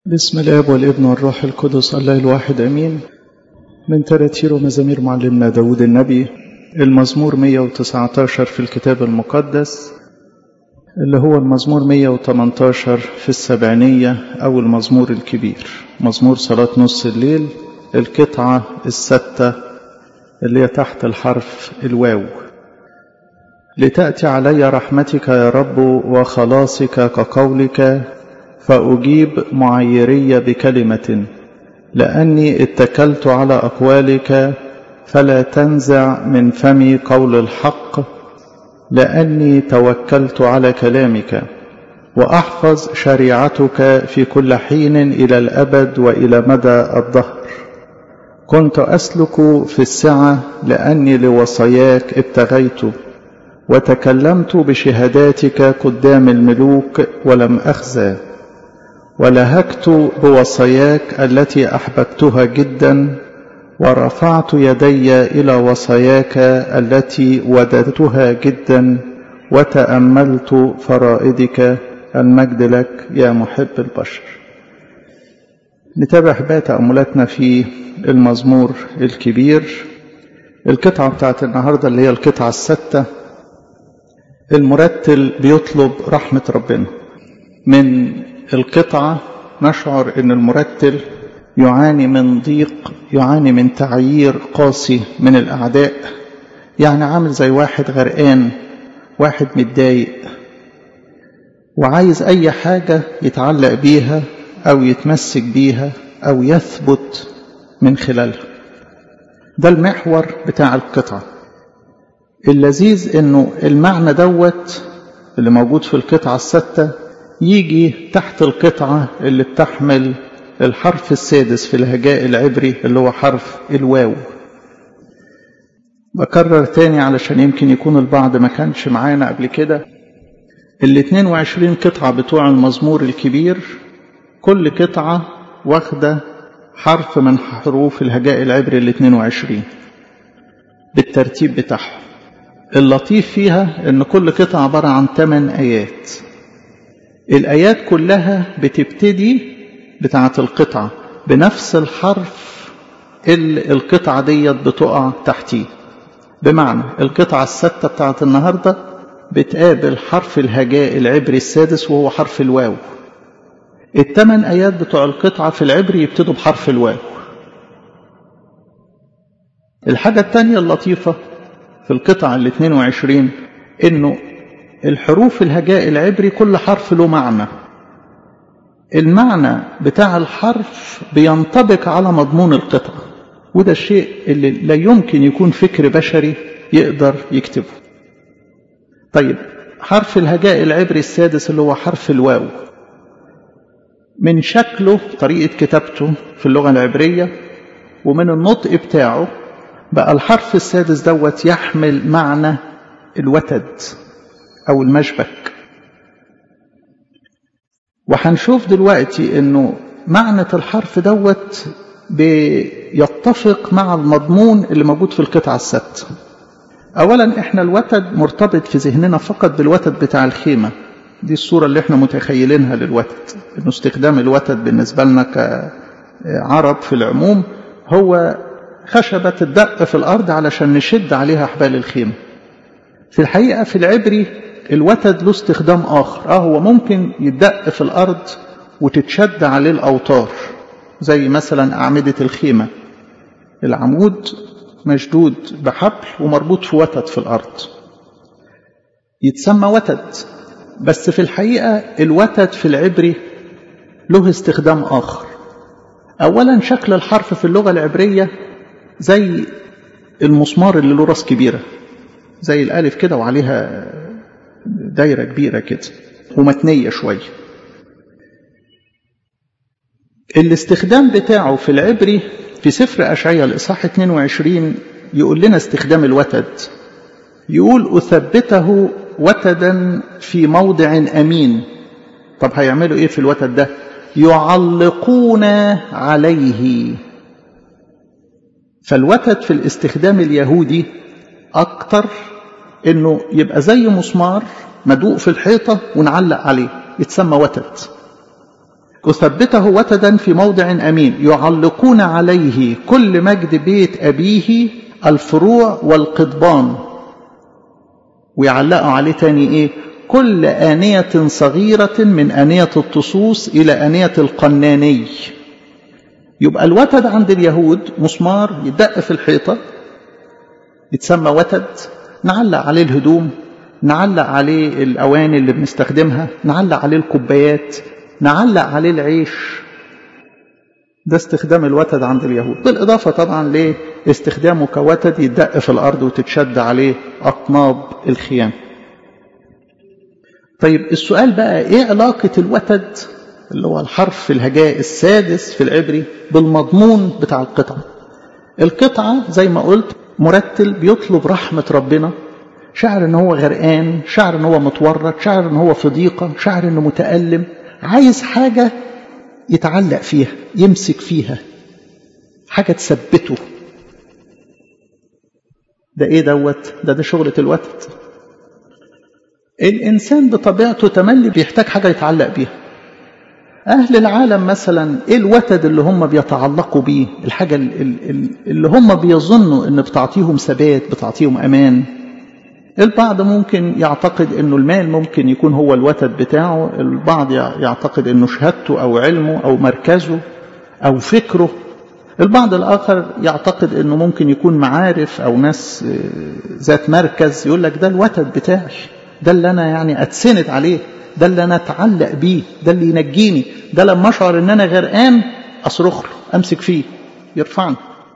بسم الاب والابن والروح القدس الله الواحد امين من تراتير ومزامير معلمنا داود النبي المزمور 119 في الكتاب المقدس اللي هو المزمور 118 في السبعينية أو المزمور الكبير مزمور صلاة نص الليل القطعة الستة اللي هي تحت الحرف الواو لتأتي علي رحمتك يا رب وخلاصك كقولك فأجيب معيري بكلمة لأني اتكلت على أقوالك فلا تنزع من فمي قول الحق لأني توكلت على كلامك وأحفظ شريعتك في كل حين إلى الأبد وإلى مدى الدهر كنت أسلك في السعة لأني لوصاياك ابتغيت وتكلمت بشهاداتك قدام الملوك ولم أخزى ولهكت بوصاياك التي أحببتها جدا ورفعت يدي إلى وصاياك التي وددتها جدا وتأملت فرائدك المجد لك يا محب البشر نتابع بقى تأملاتنا في المزمور الكبير القطعة بتاعت النهاردة اللي هي القطعة الستة المرتل بيطلب رحمة ربنا من القطعة نشعر ان المرتل يعاني من ضيق يعاني من تعيير قاسي من الأعداء يعني عامل زي واحد غرقان واحد متضايق وعايز أي حاجة يتعلق بيها أو يتمسك بيها أو يثبت من خلالها ده المحور بتاع القطعة اللذيذ انه المعنى دوت اللي موجود في القطعة الستة يجي تحت القطعة اللي بتحمل الحرف السادس في الهجاء العبري اللي هو حرف الواو بكرر تاني علشان يمكن يكون البعض ما كانش معانا قبل كده ال 22 قطعة بتوع المزمور الكبير كل قطعة واخدة حرف من حروف الهجاء العبري ال 22 بالترتيب بتاعهم اللطيف فيها ان كل قطعة عبارة عن 8 آيات الآيات كلها بتبتدي بتاعة القطعة بنفس الحرف اللي القطعة ديت بتقع تحتيه بمعنى القطعة الستة بتاعة النهاردة بتقابل حرف الهجاء العبري السادس وهو حرف الواو الثمان آيات بتوع القطعة في العبري يبتدوا بحرف الواو الحاجة الثانية اللطيفة في القطعة ال 22 إنه الحروف الهجاء العبري كل حرف له معنى المعنى بتاع الحرف بينطبق على مضمون القطعة وده الشيء اللي لا يمكن يكون فكر بشري يقدر يكتبه طيب حرف الهجاء العبري السادس اللي هو حرف الواو من شكله طريقة كتابته في اللغة العبرية ومن النطق بتاعه بقى الحرف السادس دوت يحمل معنى الوتد أو المشبك وهنشوف دلوقتي انه معنى الحرف دوت بيتفق مع المضمون اللي موجود في القطعة الست اولا احنا الوتد مرتبط في ذهننا فقط بالوتد بتاع الخيمة دي الصورة اللي احنا متخيلينها للوتد انه استخدام الوتد بالنسبة لنا كعرب في العموم هو خشبة الدق في الارض علشان نشد عليها حبال الخيمة في الحقيقة في العبري الوتد له استخدام آخر آه هو ممكن يدق في الأرض وتتشد عليه الأوتار زي مثلا أعمدة الخيمة العمود مشدود بحبل ومربوط في وتد في الأرض يتسمى وتد بس في الحقيقة الوتد في العبري له استخدام آخر أولا شكل الحرف في اللغة العبرية زي المسمار اللي له راس كبيرة زي الألف كده وعليها دايرة كبيرة كده ومتنية شوية الاستخدام بتاعه في العبري في سفر أشعية الإصحاح 22 يقول لنا استخدام الوتد يقول أثبته وتدا في موضع أمين طب هيعملوا إيه في الوتد ده يعلقون عليه فالوتد في الاستخدام اليهودي أكتر انه يبقى زي مسمار مدوق في الحيطة ونعلق عليه يتسمى وتد أثبته وتدا في موضع أمين يعلقون عليه كل مجد بيت أبيه الفروع والقضبان ويعلقوا عليه تاني إيه كل آنية صغيرة من آنية الطصوص إلى آنية القناني يبقى الوتد عند اليهود مسمار يدق في الحيطة يتسمى وتد نعلق عليه الهدوم نعلق عليه الأواني اللي بنستخدمها نعلق عليه الكوبايات نعلق عليه العيش ده استخدام الوتد عند اليهود بالإضافة طبعا لاستخدامه كوتد يدق في الأرض وتتشد عليه أطناب الخيام طيب السؤال بقى إيه علاقة الوتد اللي هو الحرف في الهجاء السادس في العبري بالمضمون بتاع القطعة القطعة زي ما قلت مرتل بيطلب رحمة ربنا شعر ان هو غرقان شعر ان هو متورط شعر ان هو في ضيقة شعر انه متألم عايز حاجة يتعلق فيها يمسك فيها حاجة تثبته ده ايه دوت ده ده شغلة الوتد الانسان بطبيعته تملي بيحتاج حاجة يتعلق بيها أهل العالم مثلا إيه الوتد اللي هم بيتعلقوا بيه الحاجة اللي هم بيظنوا إن بتعطيهم ثبات بتعطيهم أمان البعض ممكن يعتقد أنه المال ممكن يكون هو الوتد بتاعه البعض يعتقد أنه شهادته أو علمه أو مركزه أو فكره البعض الآخر يعتقد أنه ممكن يكون معارف أو ناس ذات مركز يقول لك ده الوتد بتاعي ده اللي أنا يعني أتسند عليه ده اللي انا اتعلق بيه ده اللي ينجيني ده لما اشعر ان انا غرقان اصرخ له امسك فيه يرفعني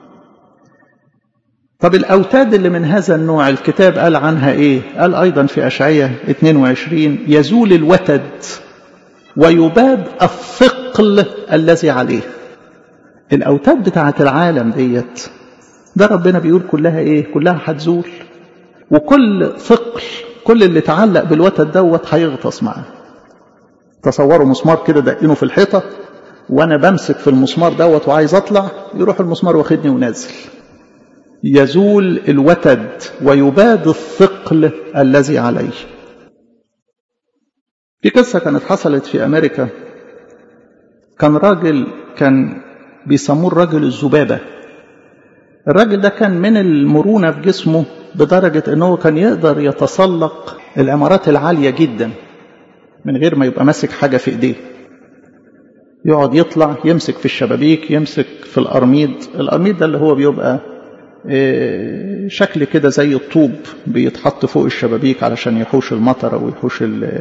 طب الاوتاد اللي من هذا النوع الكتاب قال عنها ايه قال ايضا في اشعياء 22 يزول الوتد ويباد الثقل الذي عليه الاوتاد بتاعه العالم ديت ده ربنا بيقول كلها ايه كلها هتزول وكل ثقل كل اللي اتعلق بالوتد دوت هيغطس معاه تصوروا مسمار كده دقينه في الحيطة وانا بمسك في المسمار دوت وعايز اطلع يروح المسمار واخدني ونازل يزول الوتد ويباد الثقل الذي عليه في قصة كانت حصلت في أمريكا كان راجل كان بيسموه الراجل الذبابة الراجل ده كان من المرونة في جسمه بدرجة أنه كان يقدر يتسلق العمارات العالية جدا من غير ما يبقى ماسك حاجة في إيديه يقعد يطلع يمسك في الشبابيك يمسك في الأرميد الأرميد ده اللي هو بيبقى شكل كده زي الطوب بيتحط فوق الشبابيك علشان يحوش المطر أو يحوش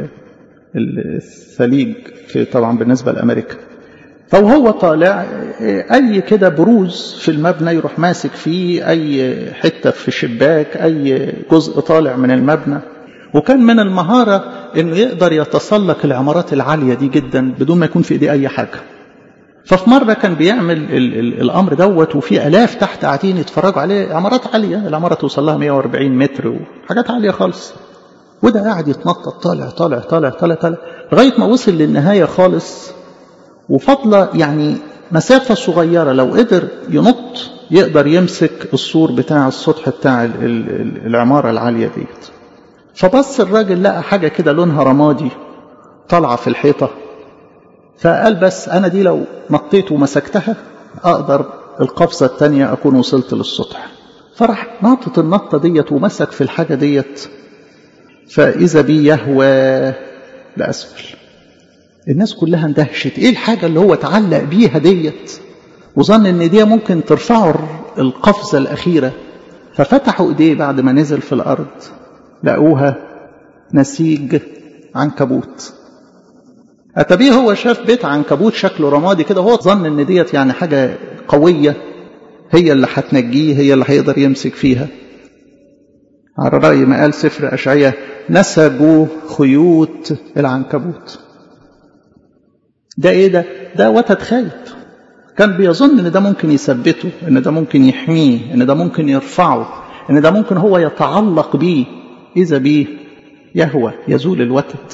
الثليج في طبعا بالنسبة لأمريكا فوهو طالع أي كده بروز في المبنى يروح ماسك فيه أي حتة في شباك أي جزء طالع من المبنى وكان من المهارة أنه يقدر يتسلق العمارات العالية دي جدا بدون ما يكون في إيديه أي حاجة ففي مرة كان بيعمل ال ال الأمر دوت وفي ألاف تحت قاعدين يتفرجوا عليه عمارات عالية العمارة توصل لها 140 متر وحاجات عالية خالص وده قاعد يتنطط طالع طالع طالع طالع طالع لغاية ما وصل للنهاية خالص وفضل يعني مسافة صغيرة لو قدر ينط يقدر يمسك السور بتاع السطح بتاع العمارة العالية ديت فبص الراجل لقى حاجة كده لونها رمادي طالعة في الحيطة فقال بس أنا دي لو نطيت ومسكتها أقدر القفزة التانية أكون وصلت للسطح فراح ناطط النطة ديت ومسك في الحاجة ديت فإذا بي يهوى لأسفل الناس كلها اندهشت ايه الحاجة اللي هو اتعلق بيها ديت وظن ان دي ممكن ترفعه القفزة الأخيرة ففتحوا ايديه بعد ما نزل في الأرض لقوها نسيج عنكبوت أتبيه هو شاف بيت عنكبوت شكله رمادي كده هو ظن ان ديت يعني حاجة قوية هي اللي هتنجيه هي اللي هيقدر يمسك فيها على رأي ما قال سفر أشعية نسجوا خيوط العنكبوت ده ايه ده ده وتد خايب كان بيظن ان ده ممكن يثبته ان ده ممكن يحميه ان ده ممكن يرفعه ان ده ممكن هو يتعلق بيه اذا بيه يهوى يزول الوتد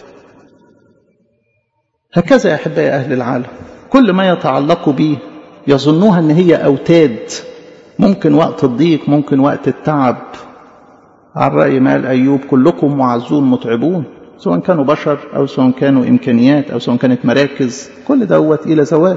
هكذا يا احبائي اهل العالم كل ما يتعلقوا به يظنوها ان هي اوتاد ممكن وقت الضيق ممكن وقت التعب على الرأي مال أيوب كلكم معزون متعبون سواء كانوا بشر أو سواء كانوا إمكانيات أو سواء كانت مراكز كل دوت إلى زوال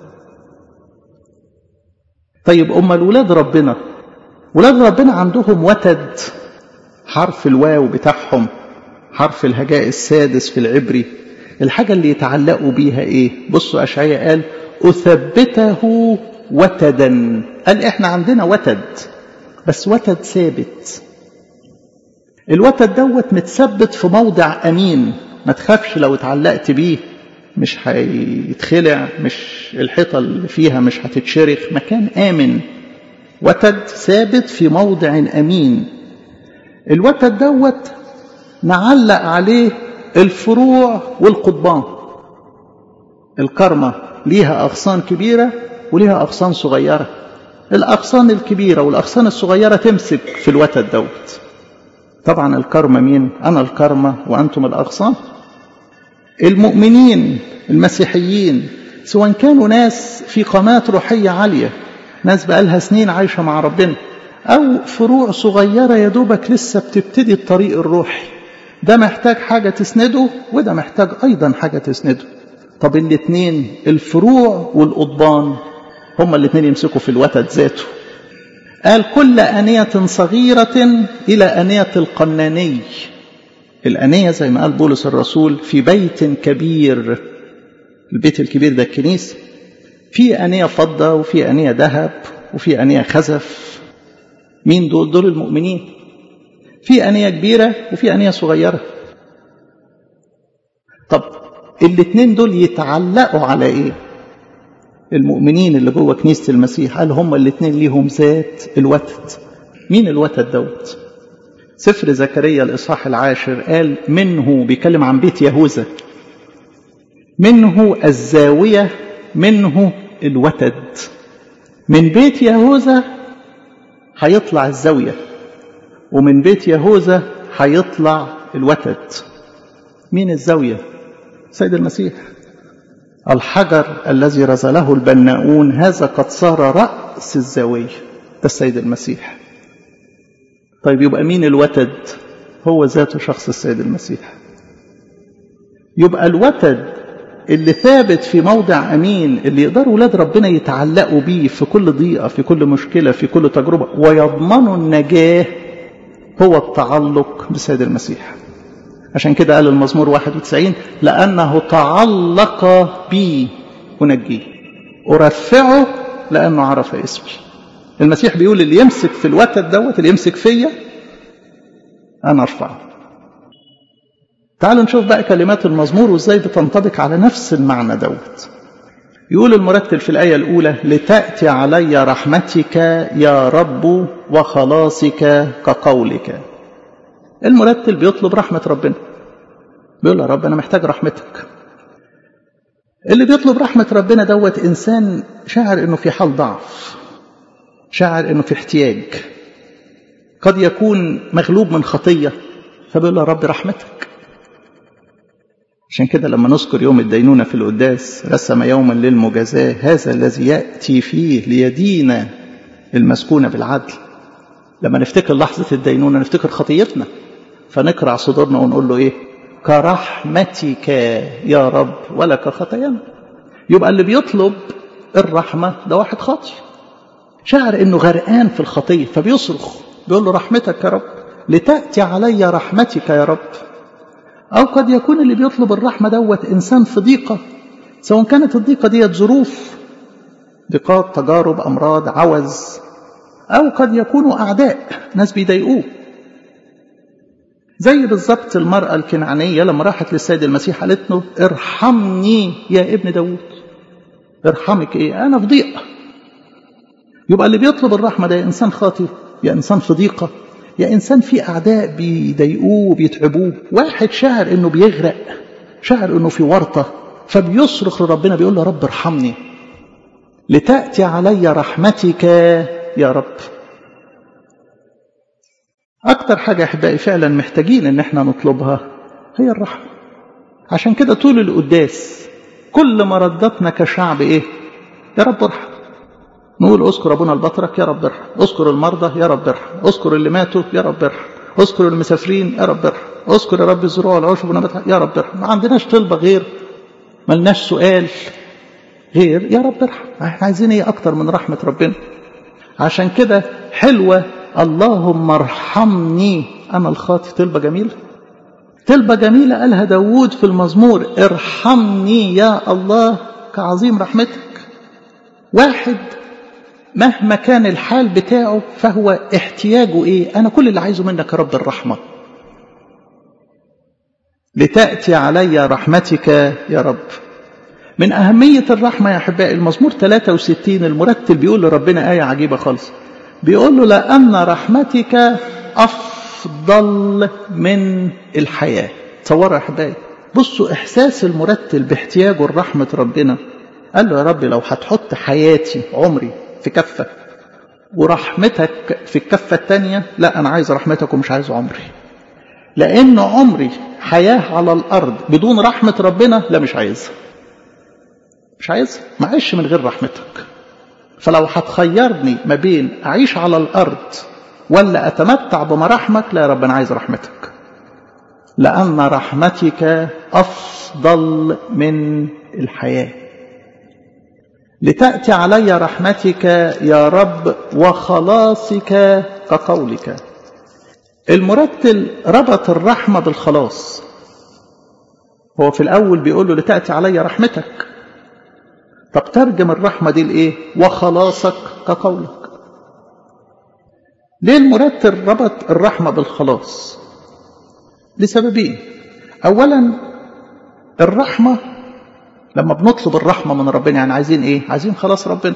طيب أما الولاد ربنا ولاد ربنا عندهم وتد حرف الواو بتاعهم حرف الهجاء السادس في العبري الحاجة اللي يتعلقوا بيها ايه بصوا أشعياء قال أثبته وتدا قال احنا عندنا وتد بس وتد ثابت الوتد دوت متثبت في موضع أمين ما تخافش لو اتعلقت بيه مش هيتخلع مش الحيطة اللي فيها مش هتتشرخ مكان آمن وتد ثابت في موضع أمين الوتد دوت نعلق عليه الفروع والقضبان الكرمة ليها أغصان كبيرة وليها أغصان صغيرة الأغصان الكبيرة والأغصان الصغيرة تمسك في الوتد دوت طبعا الكرمة مين أنا الكرمة وأنتم الأغصان المؤمنين المسيحيين سواء كانوا ناس في قامات روحية عالية ناس بقالها سنين عايشة مع ربنا أو فروع صغيرة يا دوبك لسه بتبتدي الطريق الروحي ده محتاج حاجة تسنده وده محتاج أيضا حاجة تسنده طب الاتنين الفروع والقضبان هما الاتنين يمسكوا في الوتد ذاته قال كل أنية صغيرة إلى أنية القناني الأنية زي ما قال بولس الرسول في بيت كبير البيت الكبير ده الكنيسة في أنية فضة وفي أنية ذهب وفي أنية خزف مين دول دول المؤمنين في أنية كبيرة وفي أنية صغيرة طب الاتنين دول يتعلقوا على ايه المؤمنين اللي جوه كنيسة المسيح قال هم الاتنين ليهم ذات الوتد مين الوتد دوت سفر زكريا الإصحاح العاشر قال منه بيكلم عن بيت يهوذا منه الزاوية منه الوتد من بيت يهوذا هيطلع الزاوية ومن بيت يهوذا هيطلع الوتد مين الزاوية سيد المسيح الحجر الذي رزله البناؤون هذا قد صار رأس الزاوية ده السيد المسيح طيب يبقى مين الوتد هو ذاته شخص السيد المسيح يبقى الوتد اللي ثابت في موضع أمين اللي يقدروا ولاد ربنا يتعلقوا بيه في كل ضيقة في كل مشكلة في كل تجربة ويضمنوا النجاة هو التعلق بسيد المسيح عشان كده قال المزمور 91 لأنه تعلق بي أنجيه أرفعه لأنه عرف اسمي المسيح بيقول اللي يمسك في الوتد دوت اللي يمسك فيا أنا أرفعه تعالوا نشوف بقى كلمات المزمور وازاي بتنطبق على نفس المعنى دوت يقول المرتل في الآية الأولى لتأتي علي رحمتك يا رب وخلاصك كقولك المرتل بيطلب رحمة ربنا بيقول يا رب أنا محتاج رحمتك اللي بيطلب رحمة ربنا دوت إنسان شاعر إنه في حال ضعف شاعر إنه في احتياج قد يكون مغلوب من خطية فبيقول يا رب رحمتك عشان كده لما نذكر يوم الدينونة في القداس رسم يوما للمجازاة هذا الذي يأتي فيه ليدين المسكونة بالعدل لما نفتكر لحظة الدينونة نفتكر خطيتنا فنقرع صدورنا ونقول له ايه كرحمتك يا رب ولك خطايانا يبقى اللي بيطلب الرحمة ده واحد خاطي شعر انه غرقان في الخطية فبيصرخ بيقول له رحمتك يا رب لتأتي علي رحمتك يا رب أو قد يكون اللي بيطلب الرحمة دوت إنسان في ضيقة سواء كانت الضيقة ديت ظروف ضيقات تجارب أمراض عوز أو قد يكونوا أعداء ناس بيضايقوه زي بالظبط المرأة الكنعانية لما راحت للسيد المسيح قالت له ارحمني يا ابن داود ارحمك ايه انا في ضيق يبقى اللي بيطلب الرحمة ده يا انسان خاطئ يا انسان في ضيقة يا انسان في اعداء بيضايقوه وبيتعبوه واحد شاعر انه بيغرق شاعر انه في ورطة فبيصرخ لربنا بيقول له رب ارحمني لتأتي علي رحمتك يا رب أكتر حاجة أحبائي فعلا محتاجين إن احنا نطلبها هي الرحمة عشان كده طول القداس كل مرداتنا كشعب إيه؟ يا رب ارحم نقول اذكر أبونا البطرك يا رب ارحم اذكر المرضى يا رب ارحم اذكر اللي ماتوا يا رب ارحم اذكر المسافرين يا رب ارحم اذكر يا رب الزروع والعشب ونبات يا رب ارحم ما عندناش طلبة غير ملناش سؤال غير يا رب ارحم احنا عايزين ايه اكتر من رحمة ربنا عشان كده حلوة اللهم ارحمني انا الخاطي طلبة جميلة طلبة جميلة قالها داوود في المزمور ارحمني يا الله كعظيم رحمتك واحد مهما كان الحال بتاعه فهو احتياجه ايه انا كل اللي عايزه منك يا رب الرحمة لتأتي علي رحمتك يا رب من أهمية الرحمة يا أحبائي المزمور 63 المرتل بيقول لربنا آية عجيبة خالص بيقول له لأن رحمتك أفضل من الحياة تصوروا يا أحبائي بصوا إحساس المرتل باحتياجه لرحمة ربنا قال له يا رب لو هتحط حياتي عمري في كفة ورحمتك في الكفة التانية لا أنا عايز رحمتك ومش عايز عمري لأن عمري حياة على الأرض بدون رحمة ربنا لا مش عايزها مش عايزها ما أعيش من غير رحمتك فلو هتخيرني ما بين أعيش على الأرض ولا أتمتع بمراحمك لا يا رب أنا عايز رحمتك لأن رحمتك أفضل من الحياة لتأتي علي رحمتك يا رب وخلاصك كقولك المرتل ربط الرحمة بالخلاص هو في الأول بيقول له لتأتي علي رحمتك طب ترجم الرحمة دي لإيه وخلاصك كقولك ليه المرتل ربط الرحمة بالخلاص لسببين أولا الرحمة لما بنطلب الرحمة من ربنا يعني عايزين ايه عايزين خلاص ربنا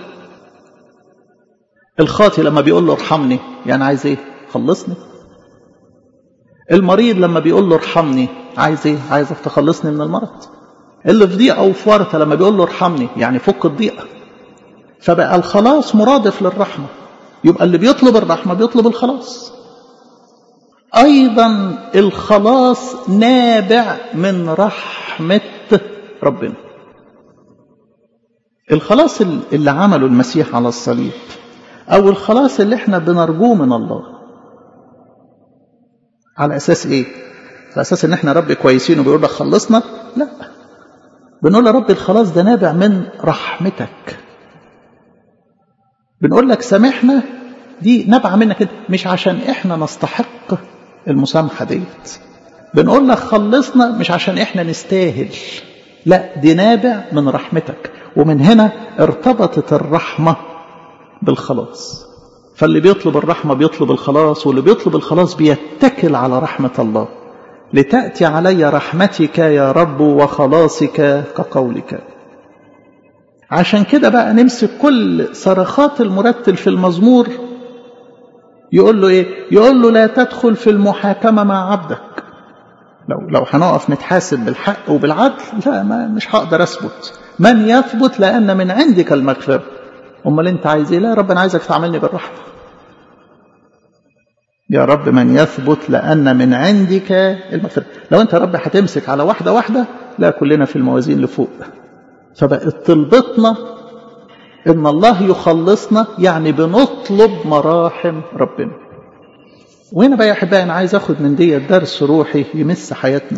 الخاطي لما بيقول له ارحمني يعني عايز ايه خلصني المريض لما بيقول له ارحمني عايز ايه عايزك تخلصني من المرض اللي في ضيقه وفي ورطه لما بيقول له ارحمني يعني فك الضيقه فبقى الخلاص مرادف للرحمه يبقى اللي بيطلب الرحمه بيطلب الخلاص ايضا الخلاص نابع من رحمه ربنا الخلاص اللي عمله المسيح على الصليب او الخلاص اللي احنا بنرجوه من الله على اساس ايه على اساس ان احنا رب كويسين وبيقول لك خلصنا لا بنقول يا رب الخلاص ده نابع من رحمتك بنقول لك سامحنا دي نابعه منك انت مش عشان احنا نستحق المسامحه ديت بنقول لك خلصنا مش عشان احنا نستاهل لا دي نابع من رحمتك ومن هنا ارتبطت الرحمة بالخلاص فاللي بيطلب الرحمة بيطلب الخلاص واللي بيطلب الخلاص بيتكل على رحمة الله لتأتي علي رحمتك يا رب وخلاصك كقولك عشان كده بقى نمسك كل صرخات المرتل في المزمور يقول له ايه يقول له لا تدخل في المحاكمة مع عبدك لو لو هنقف نتحاسب بالحق وبالعدل لا ما مش هقدر اثبت من يثبت لان من عندك المغفره امال انت عايز ايه لا يا رب انا عايزك تعاملني بالرحمه يا رب من يثبت لان من عندك المغفره لو انت يا رب هتمسك على واحده واحده لا كلنا في الموازين لفوق فبقت طلبتنا ان الله يخلصنا يعني بنطلب مراحم ربنا وهنا بقى يا احبائي انا عايز اخد من دي درس روحي يمس حياتنا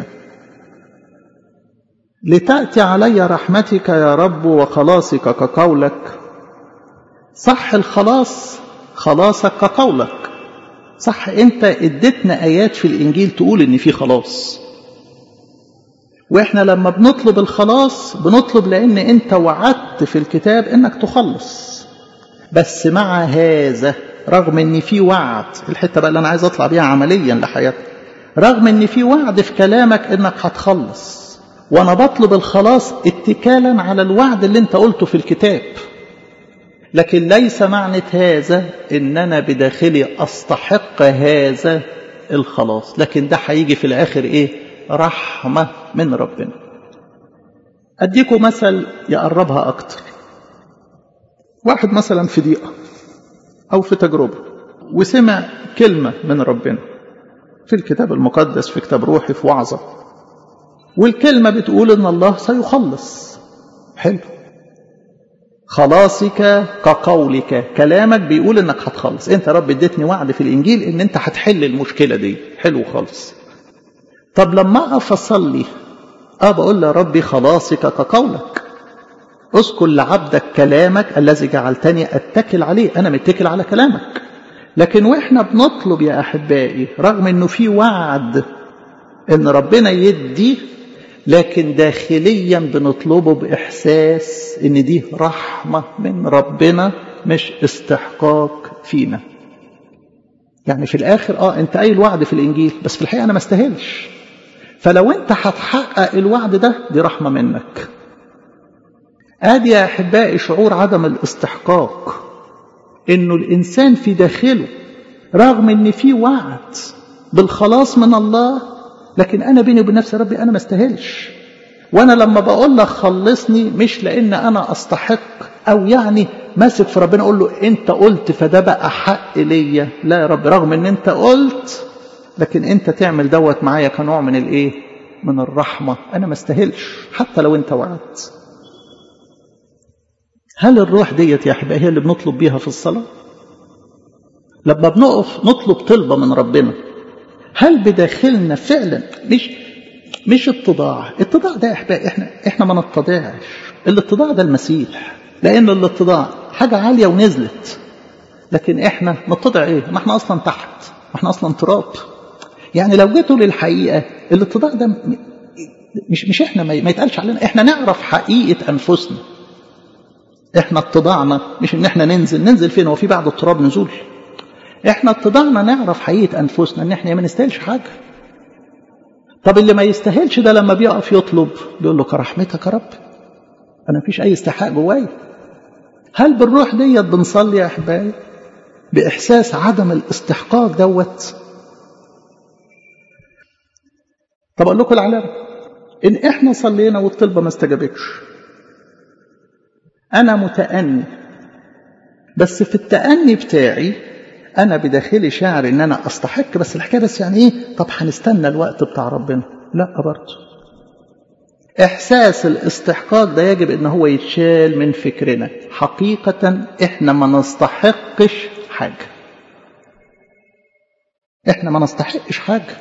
لتاتي علي رحمتك يا رب وخلاصك كقولك صح الخلاص خلاصك كقولك صح انت اديتنا ايات في الانجيل تقول ان في خلاص واحنا لما بنطلب الخلاص بنطلب لان انت وعدت في الكتاب انك تخلص بس مع هذا رغم ان في وعد الحته بقى اللي انا عايز اطلع بيها عمليا لحياتي رغم ان في وعد في كلامك انك هتخلص وانا بطلب الخلاص اتكالا على الوعد اللي انت قلته في الكتاب لكن ليس معنى هذا ان انا بداخلي استحق هذا الخلاص لكن ده هيجي في الاخر ايه رحمه من ربنا اديكم مثل يقربها اكتر واحد مثلا في ضيقه أو في تجربة وسمع كلمة من ربنا في الكتاب المقدس في كتاب روحي في وعظة والكلمة بتقول إن الله سيخلص حلو خلاصك كقولك كلامك بيقول انك هتخلص انت رب اديتني وعد في الانجيل ان انت هتحل المشكله دي حلو خالص طب لما اقف اصلي اه بقول يا ربي خلاصك كقولك اذكر لعبدك كلامك الذي جعلتني اتكل عليه انا متكل على كلامك لكن واحنا بنطلب يا احبائي رغم انه في وعد ان ربنا يدي لكن داخليا بنطلبه باحساس ان دي رحمه من ربنا مش استحقاق فينا يعني في الاخر اه انت قايل وعد في الانجيل بس في الحقيقه انا ما استاهلش فلو انت هتحقق الوعد ده دي رحمه منك ادي يا احبائي شعور عدم الاستحقاق انه الانسان في داخله رغم ان في وعد بالخلاص من الله لكن انا بيني وبين نفسي يا ربي انا ما استاهلش وانا لما بقول لك خلصني مش لان انا استحق او يعني ماسك في ربنا اقول له انت قلت فده بقى حق ليا لا يا رب رغم ان انت قلت لكن انت تعمل دوت معايا كنوع من الايه من الرحمه انا ما استاهلش حتى لو انت وعدت هل الروح ديت يا احبائي هي اللي بنطلب بيها في الصلاه لما بنقف نطلب طلبه من ربنا هل بداخلنا فعلا مش مش اتضاع اتضاع ده يا احبائي احنا احنا ما نتضاعش الاتضاع ده المسيح لان الاتضاع حاجه عاليه ونزلت لكن احنا نتضع ايه ما احنا اصلا تحت ما احنا اصلا تراب يعني لو جيتوا للحقيقه الاتضاع ده مش مش احنا ما يتقالش علينا احنا نعرف حقيقه انفسنا احنا اتضاعنا مش ان احنا ننزل ننزل فين هو في بعد التراب نزول احنا اتضاعنا نعرف حقيقه انفسنا ان احنا ما نستاهلش حاجه طب اللي ما يستاهلش ده لما بيقف يطلب بيقول له كرحمتك يا رب انا مفيش اي استحقاق جوايا هل بالروح ديت بنصلي يا احبائي باحساس عدم الاستحقاق دوت طب اقول لكم العلامه ان احنا صلينا والطلبه ما استجابتش انا متاني بس في التاني بتاعي انا بداخلي شاعر ان انا استحق بس الحكايه بس يعني ايه طب هنستنى الوقت بتاع ربنا لا برضه احساس الاستحقاق ده يجب ان هو يتشال من فكرنا حقيقه احنا ما نستحقش حاجه احنا ما نستحقش حاجه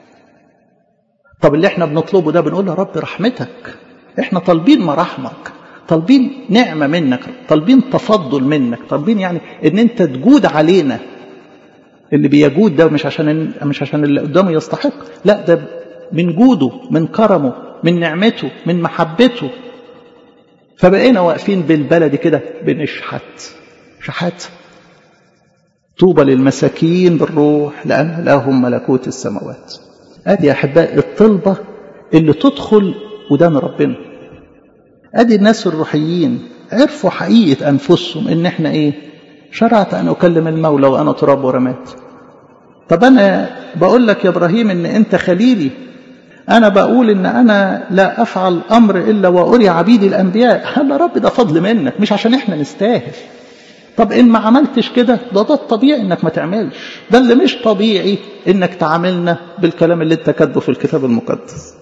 طب اللي احنا بنطلبه ده بنقول يا رب رحمتك احنا طالبين مراحمك طالبين نعمة منك طالبين تفضل منك طالبين يعني ان انت تجود علينا اللي بيجود ده مش عشان مش عشان اللي قدامه يستحق لا ده من جوده من كرمه من نعمته من محبته فبقينا واقفين بالبلد كده بنشحت شحات طوبى للمساكين بالروح لأن لهم ملكوت السماوات ادي يا احبائي الطلبه اللي تدخل ودان ربنا ادي الناس الروحيين عرفوا حقيقه انفسهم ان احنا ايه شرعت ان اكلم المولى وانا تراب ورمات طب انا بقول لك يا ابراهيم ان انت خليلي انا بقول ان انا لا افعل امر الا واري عبيدي الانبياء هذا رب ده فضل منك مش عشان احنا نستاهل طب ان ما عملتش كده ده ده الطبيعي انك ما تعملش ده اللي مش طبيعي انك تعاملنا بالكلام اللي انت كاتبه في الكتاب المقدس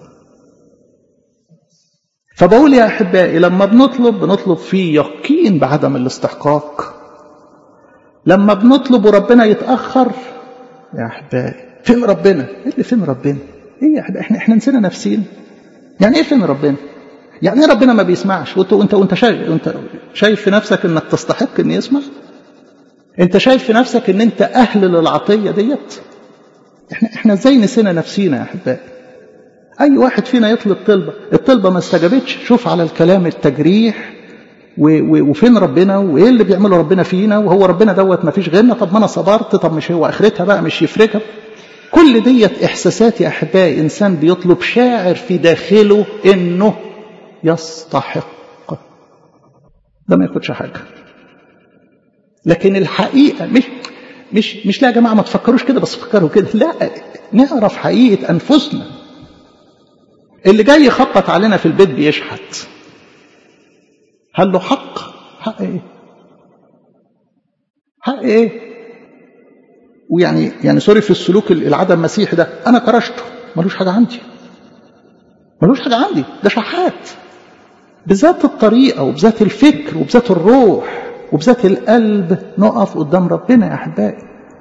فبقول يا احبائي لما بنطلب بنطلب فيه يقين بعدم الاستحقاق لما بنطلب وربنا يتاخر يا احبائي فين ربنا ايه اللي فين ربنا ايه يا احبائي احنا احنا نسينا نفسينا يعني ايه فين ربنا يعني ايه ربنا ما بيسمعش وانت وانت وانت شايف انت شايف في نفسك انك تستحق ان يسمع انت شايف في نفسك ان انت اهل للعطيه ديت احنا احنا ازاي نسينا نفسينا يا احبائي اي واحد فينا يطلب طلبه الطلبه ما استجابتش شوف على الكلام التجريح و و وفين ربنا وايه اللي بيعمله ربنا فينا وهو ربنا دوت ما فيش غيرنا طب ما انا صبرت طب مش هو اخرتها بقى مش يفرجها كل ديت احساسات يا احبائي انسان بيطلب شاعر في داخله انه يستحق ده ما ياخدش حاجه لكن الحقيقه مش مش مش لا يا جماعه ما تفكروش كده بس فكروا كده لا نعرف حقيقه انفسنا اللي جاي يخبط علينا في البيت بيشحت هل له حق حق ايه حق ايه ويعني يعني سوري في السلوك العدم مسيحي ده انا كرشته ملوش حاجه عندي ملوش حاجه عندي ده شحات بذات الطريقة وبذات الفكر وبذات الروح وبذات القلب نقف قدام ربنا يا أحبائي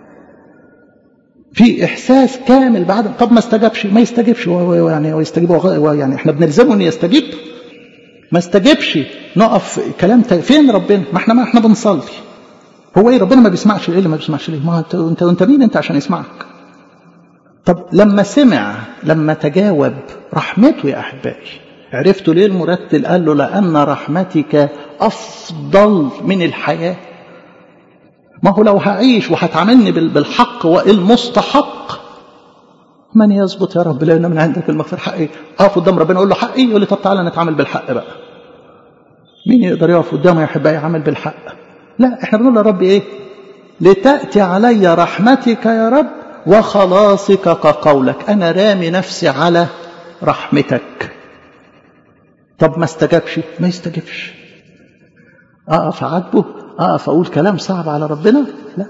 في إحساس كامل بعد طب ما استجابش ما يستجيبش يعني ويستجيب يعني احنا بنلزمه انه يستجيب ما استجبش نقف كلام فين ربنا ما احنا ما احنا بنصلي هو ايه ربنا ما بيسمعش ايه اللي ما بيسمعش ليه ما انت انت, انت مين انت عشان يسمعك طب لما سمع لما تجاوب رحمته يا احبائي عرفتوا ليه المرتل قال له لان رحمتك افضل من الحياه ما هو لو هعيش وهتعاملني بالحق والمستحق من يظبط يا رب لان من عندك المغفر حقي اقف قدام ربنا اقول له حقي يقول لي طب تعالى نتعامل بالحق بقى مين يقدر يقف قدامه يا احبائي يعمل بالحق لا احنا بنقول يا رب ايه لتاتي علي رحمتك يا رب وخلاصك كقولك انا رامي نفسي على رحمتك طب ما استجابش ما يستجبش اقف عاتبه اقف اقول كلام صعب على ربنا لا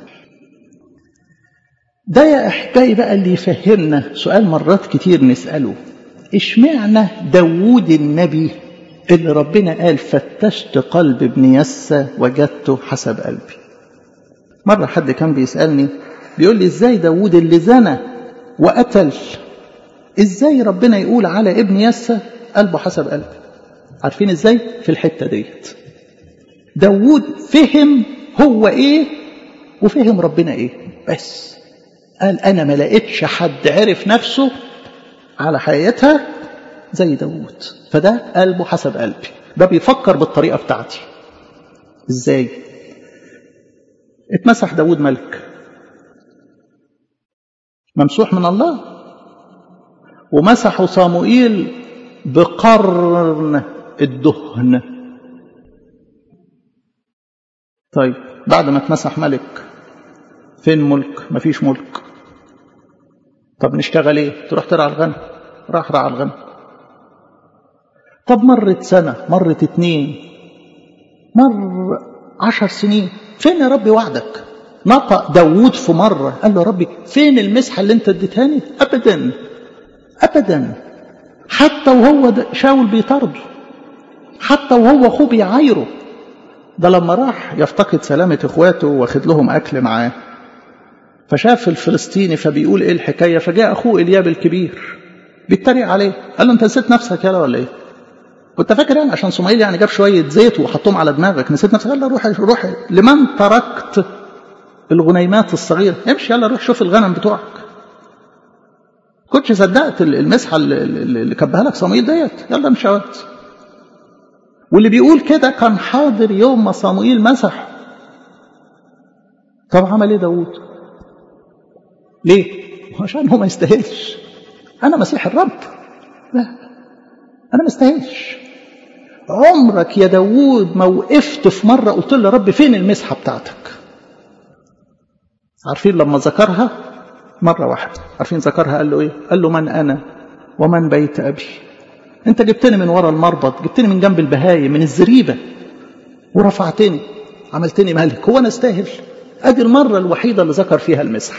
ده يا احبائي بقى اللي يفهمنا سؤال مرات كتير نساله اشمعنى داوود النبي اللي ربنا قال فتشت قلب ابن يسى وجدته حسب قلبي مرة حد كان بيسألني بيقول لي ازاي داوود اللي زنى وقتل ازاي ربنا يقول على ابن يسى قلبه حسب قلبي عارفين ازاي في الحتة ديت داوود فهم هو ايه وفهم ربنا ايه بس قال انا ما لقيتش حد عرف نفسه على حقيقتها زي داوود فده قلبه حسب قلبي ده بيفكر بالطريقة بتاعتي ازاي اتمسح داود ملك ممسوح من الله ومسحوا صاموئيل بقرن الدهن طيب بعد ما اتمسح ملك فين ملك مفيش ملك طب نشتغل ايه تروح ترعى الغنم راح رعى الغنم طب مرت سنة مرت اتنين مر عشر سنين فين يا ربي وعدك نطق داوود في مرة قال له يا ربي فين المسحة اللي انت اديتهاني ابدا ابدا حتى وهو شاول بيطارده حتى وهو اخوه بيعايره ده لما راح يفتقد سلامة اخواته واخد لهم اكل معاه فشاف الفلسطيني فبيقول ايه الحكاية فجاء اخوه الياب الكبير بيتريق عليه قال له انت نسيت نفسك يلا ولا ايه كنت فاكر يعني عشان صمايل يعني جاب شويه زيت وحطهم على دماغك نسيت نفسك يلا روح روح لمن تركت الغنيمات الصغيره امشي يلا روح شوف الغنم بتوعك كنتش صدقت المسحه اللي كبها لك صموئيل ديت يلا امشي اهوت واللي بيقول كده كان حاضر يوم ما صموئيل مسح طب عمل ايه داوود ليه عشان هو ما يستاهلش انا مسيح الرب لا انا ما استاهلش عمرك يا داوود ما وقفت في مرة قلت له يا رب فين المسحة بتاعتك عارفين لما ذكرها مرة واحدة عارفين ذكرها قال له ايه قال له من انا ومن بيت ابي انت جبتني من ورا المربط جبتني من جنب البهايم من الزريبة ورفعتني عملتني ملك هو انا استاهل ادي المرة الوحيدة اللي ذكر فيها المسح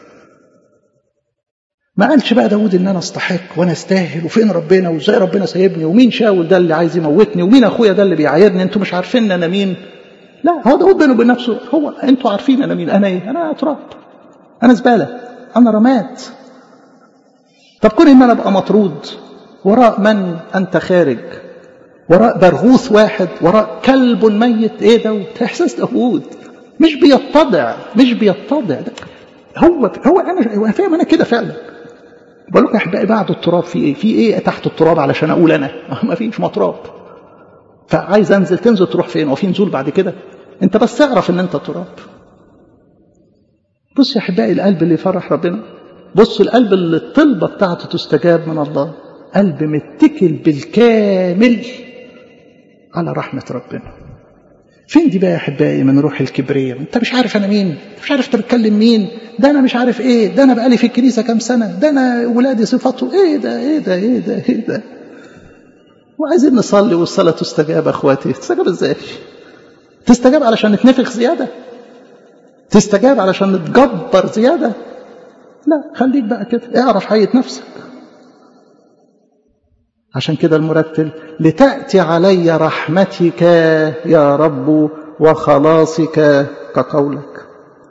ما قالش بقى داود ان انا استحق وانا استاهل وفين ربنا وازاي ربنا سايبني ومين شاول ده اللي عايز يموتني ومين اخويا ده اللي بيعايرني انتوا مش عارفين انا مين لا هو داود بينه وبين نفسه هو انتوا عارفين انا مين انا ايه انا تراب انا زباله انا رماد طب كون ان انا ابقى مطرود وراء من انت خارج وراء برغوث واحد وراء كلب ميت ايه دوت احساس داوود مش بيتضع مش بيتضع هو هو انا فاهم انا كده فعلا بقول لكم يا احبائي بعد التراب في ايه؟ في ايه تحت التراب علشان اقول انا؟ ما فيش ما تراب. فعايز انزل تنزل تروح فين؟ وفي نزول بعد كده؟ انت بس اعرف ان انت تراب. بص يا احبائي القلب اللي يفرح ربنا. بص القلب اللي الطلبه بتاعته تستجاب من الله. قلب متكل بالكامل على رحمه ربنا. فين دي بقى يا احبائي من روح الكبرية انت مش عارف انا مين انت مش عارف انت بتكلم مين ده انا مش عارف ايه ده انا بقالي في الكنيسه كام سنه ده انا ولادي صفاته ايه ده ايه ده ايه ده ايه ده وعايزين نصلي والصلاه تستجاب اخواتي تستجاب ازاي تستجاب علشان نتنفخ زياده تستجاب علشان نتجبر زياده لا خليك بقى كده اعرف حقيقه نفسك عشان كده المرتل لتأتي علي رحمتك يا رب وخلاصك كقولك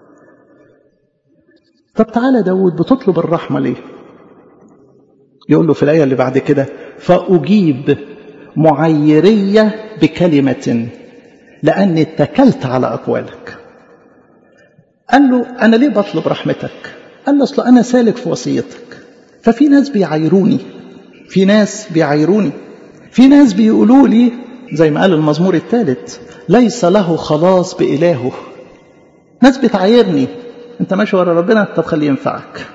طب تعالى داود بتطلب الرحمة ليه يقول له في الآية اللي بعد كده فأجيب معيرية بكلمة لأني اتكلت على أقوالك قال له أنا ليه بطلب رحمتك قال له أصل أنا سالك في وصيتك ففي ناس بيعايروني في ناس بيعايروني في ناس بيقولوا لي زي ما قال المزمور الثالث ليس له خلاص بإلهه ناس بتعايرني انت ماشي ورا ربنا طب خليه ينفعك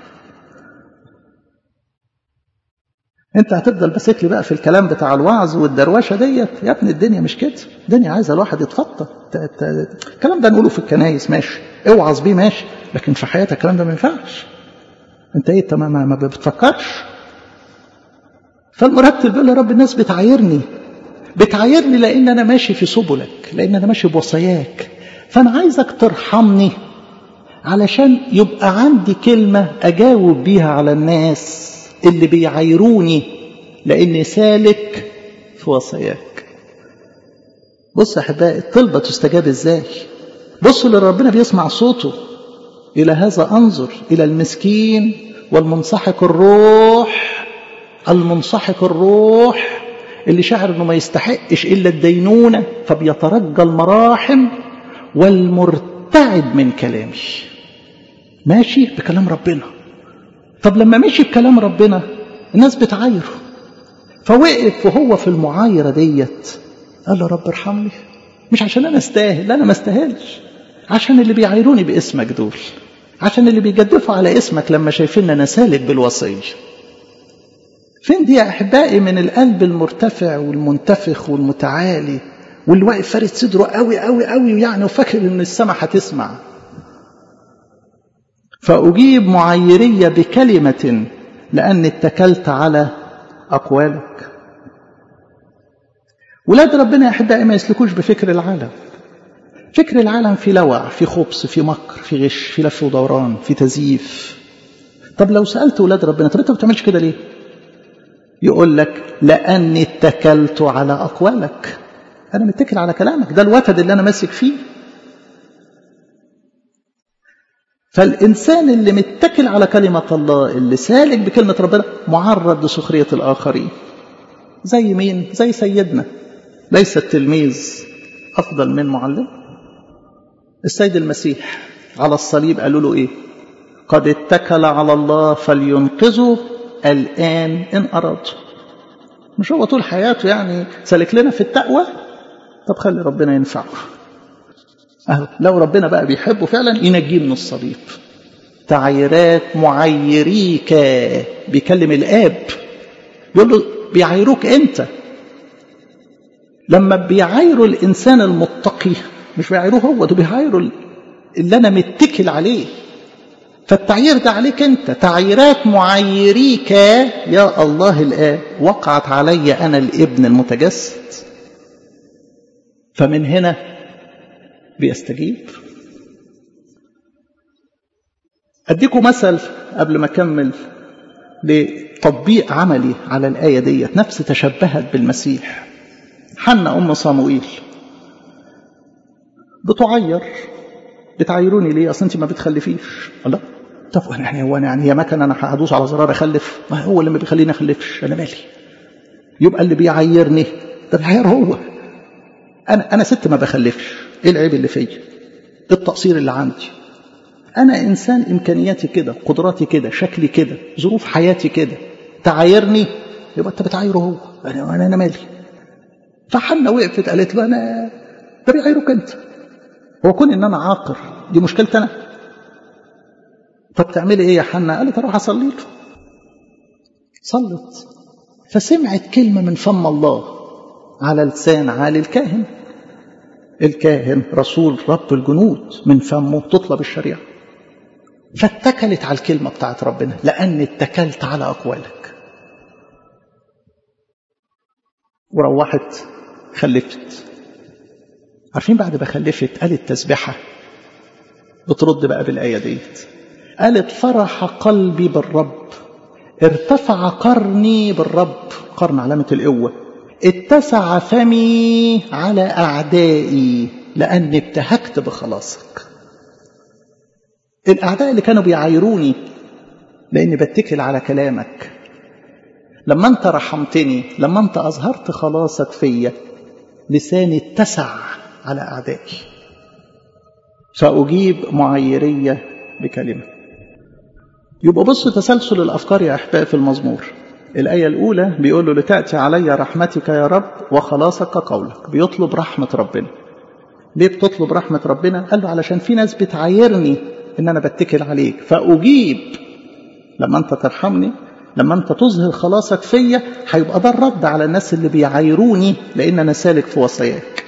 انت هتفضل ماسك لي بقى في الكلام بتاع الوعظ والدروشه ديت يا ابني الدنيا مش كده الدنيا عايزه الواحد يتخطى الكلام ده نقوله في الكنايس ماشي اوعظ بيه ماشي لكن في حياتك الكلام ده ما ينفعش انت ايه ما, ما, ما بتفكرش فالمرتب بيقول يا رب الناس بتعايرني بتعايرني لان انا ماشي في سبلك لان انا ماشي بوصاياك فانا عايزك ترحمني علشان يبقى عندي كلمه اجاوب بيها على الناس اللي بيعايروني لاني سالك في وصاياك بص يا احبائي الطلبه تستجاب ازاي بصوا لربنا بيسمع صوته الى هذا انظر الى المسكين والمنسحق الروح المنسحق الروح اللي شعر انه ما يستحقش الا الدينونه فبيترجى المراحم والمرتعد من كلامي ماشي بكلام ربنا طب لما مشي بكلام ربنا الناس بتعايره فوقف وهو في المعايرة ديت قال له رب ارحمني مش عشان انا استاهل لا انا ما استاهلش عشان اللي بيعايروني باسمك دول عشان اللي بيجدفوا على اسمك لما شايفين انا سالك بالوصية فين دي يا احبائي من القلب المرتفع والمنتفخ والمتعالي واللي واقف فارد صدره قوي قوي قوي يعني وفاكر ان السماء هتسمع فأجيب معيرية بكلمة لأني اتكلت على أقوالك ولاد ربنا يا أحبائي ما يسلكوش بفكر العالم فكر العالم في لوع في خبث في مكر في غش في لف ودوران في تزييف طب لو سألت ولاد ربنا طب أنت ما بتعملش كده ليه يقول لك لأني اتكلت على أقوالك أنا متكل على كلامك ده الوتد اللي أنا ماسك فيه فالإنسان اللي متكل على كلمة الله اللي سالك بكلمة ربنا معرض لسخرية الآخرين زي مين؟ زي سيدنا ليس التلميذ أفضل من معلم السيد المسيح على الصليب قالوا له إيه قد اتكل على الله فلينقذه الآن إن أراد مش هو طول حياته يعني سالك لنا في التقوى طب خلي ربنا ينفعه أهو لو ربنا بقى بيحبه فعلا ينجيه من الصليب تعيرات معيريك بيكلم الآب يقول له بيعايروك أنت لما بيعايروا الإنسان المتقي مش بيعايروه هو ده بيعايروا اللي أنا متكل عليه فالتعيير ده عليك أنت تعييرات معيريك يا الله الآب وقعت علي أنا الابن المتجسد فمن هنا بيستجيب أديكم مثل قبل ما أكمل لتطبيق عملي على الآية ديت نفس تشبهت بالمسيح حنا أم صاموئيل بتعير بتعيروني ليه أصل أنت ما بتخلفيش الله طب يعني هو يعني هي مكنه انا هدوس على زرار اخلف ما هو اللي ما بيخليني اخلفش انا مالي يبقى اللي بيعيرني ده بيعير هو انا انا ست ما بخلفش ايه العيب اللي فيا ايه التقصير اللي عندي انا انسان امكانياتي كده قدراتي كده شكلي كده ظروف حياتي كده تعايرني يبقى انت بتعايره هو انا انا, أنا مالي فحنا وقفت قالت له انا ده بيعايرك انت هو كون ان انا عاقر دي مشكلتي انا طب تعملي ايه يا حنا قالت اروح اصلي له صلت فسمعت كلمه من فم الله على لسان عالي الكاهن الكاهن رسول رب الجنود من فمه تطلب الشريعه فاتكلت على الكلمه بتاعت ربنا لاني اتكلت على اقوالك وروحت خلفت عارفين بعد ما خلفت قالت تسبحه بترد بقى بالايه ديت قالت فرح قلبي بالرب ارتفع قرني بالرب قرن علامة القوة اتسع فمي على أعدائي لأني ابتهكت بخلاصك الأعداء اللي كانوا بيعايروني لأني بتكل على كلامك لما أنت رحمتني لما أنت أظهرت خلاصك فيا لساني اتسع على أعدائي فأجيب معيرية بكلمة يبقى بص تسلسل الأفكار يا أحبائي في المزمور الآية الأولى بيقول له لتأتي علي رحمتك يا رب وخلاصك قولك بيطلب رحمة ربنا ليه بتطلب رحمة ربنا قال له علشان في ناس بتعايرني إن أنا بتكل عليك فأجيب لما أنت ترحمني لما أنت تظهر خلاصك فيا هيبقى ده الرد على الناس اللي بيعايروني لأن أنا سالك في وصاياك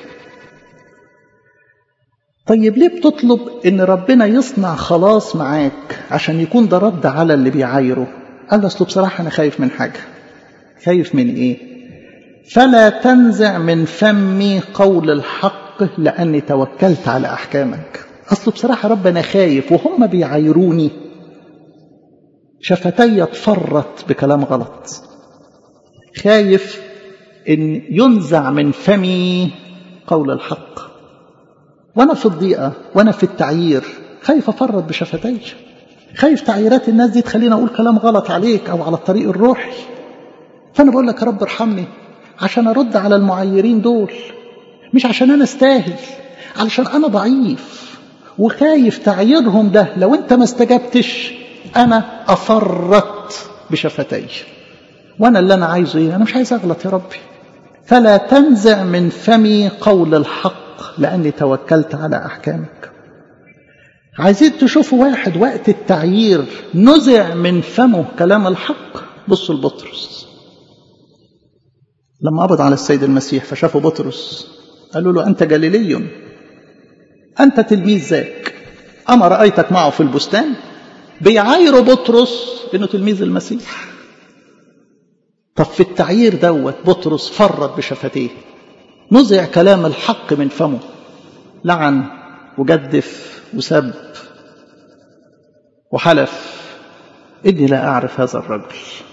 طيب ليه بتطلب ان ربنا يصنع خلاص معاك عشان يكون ده رد على اللي بيعايره قال اصله بصراحة انا خايف من حاجة خايف من ايه فلا تنزع من فمي قول الحق لاني توكلت على احكامك اصله بصراحة رب انا خايف وهم بيعايروني شفتي تفرط بكلام غلط خايف ان ينزع من فمي قول الحق وانا في الضيقه وانا في التعيير خايف افرط بشفتي خايف تعييرات الناس دي تخليني اقول كلام غلط عليك او على الطريق الروحي فانا بقول لك يا رب ارحمني عشان ارد على المعيرين دول مش عشان انا استاهل علشان انا ضعيف وخايف تعييرهم ده لو انت ما استجبتش انا افرط بشفتي وانا اللي انا عايزه ايه انا مش عايز اغلط يا ربي فلا تنزع من فمي قول الحق لأني توكلت على أحكامك عايزين تشوفوا واحد وقت التعيير نزع من فمه كلام الحق بصوا لبطرس لما قبض على السيد المسيح فشافوا بطرس قالوا له أنت جليلي أنت تلميذ ذاك أما رأيتك معه في البستان بيعايروا بطرس إنه تلميذ المسيح طب في التعيير دوت بطرس فرط بشفتيه نزع كلام الحق من فمه لعن وجدف وسب وحلف إني لا أعرف هذا الرجل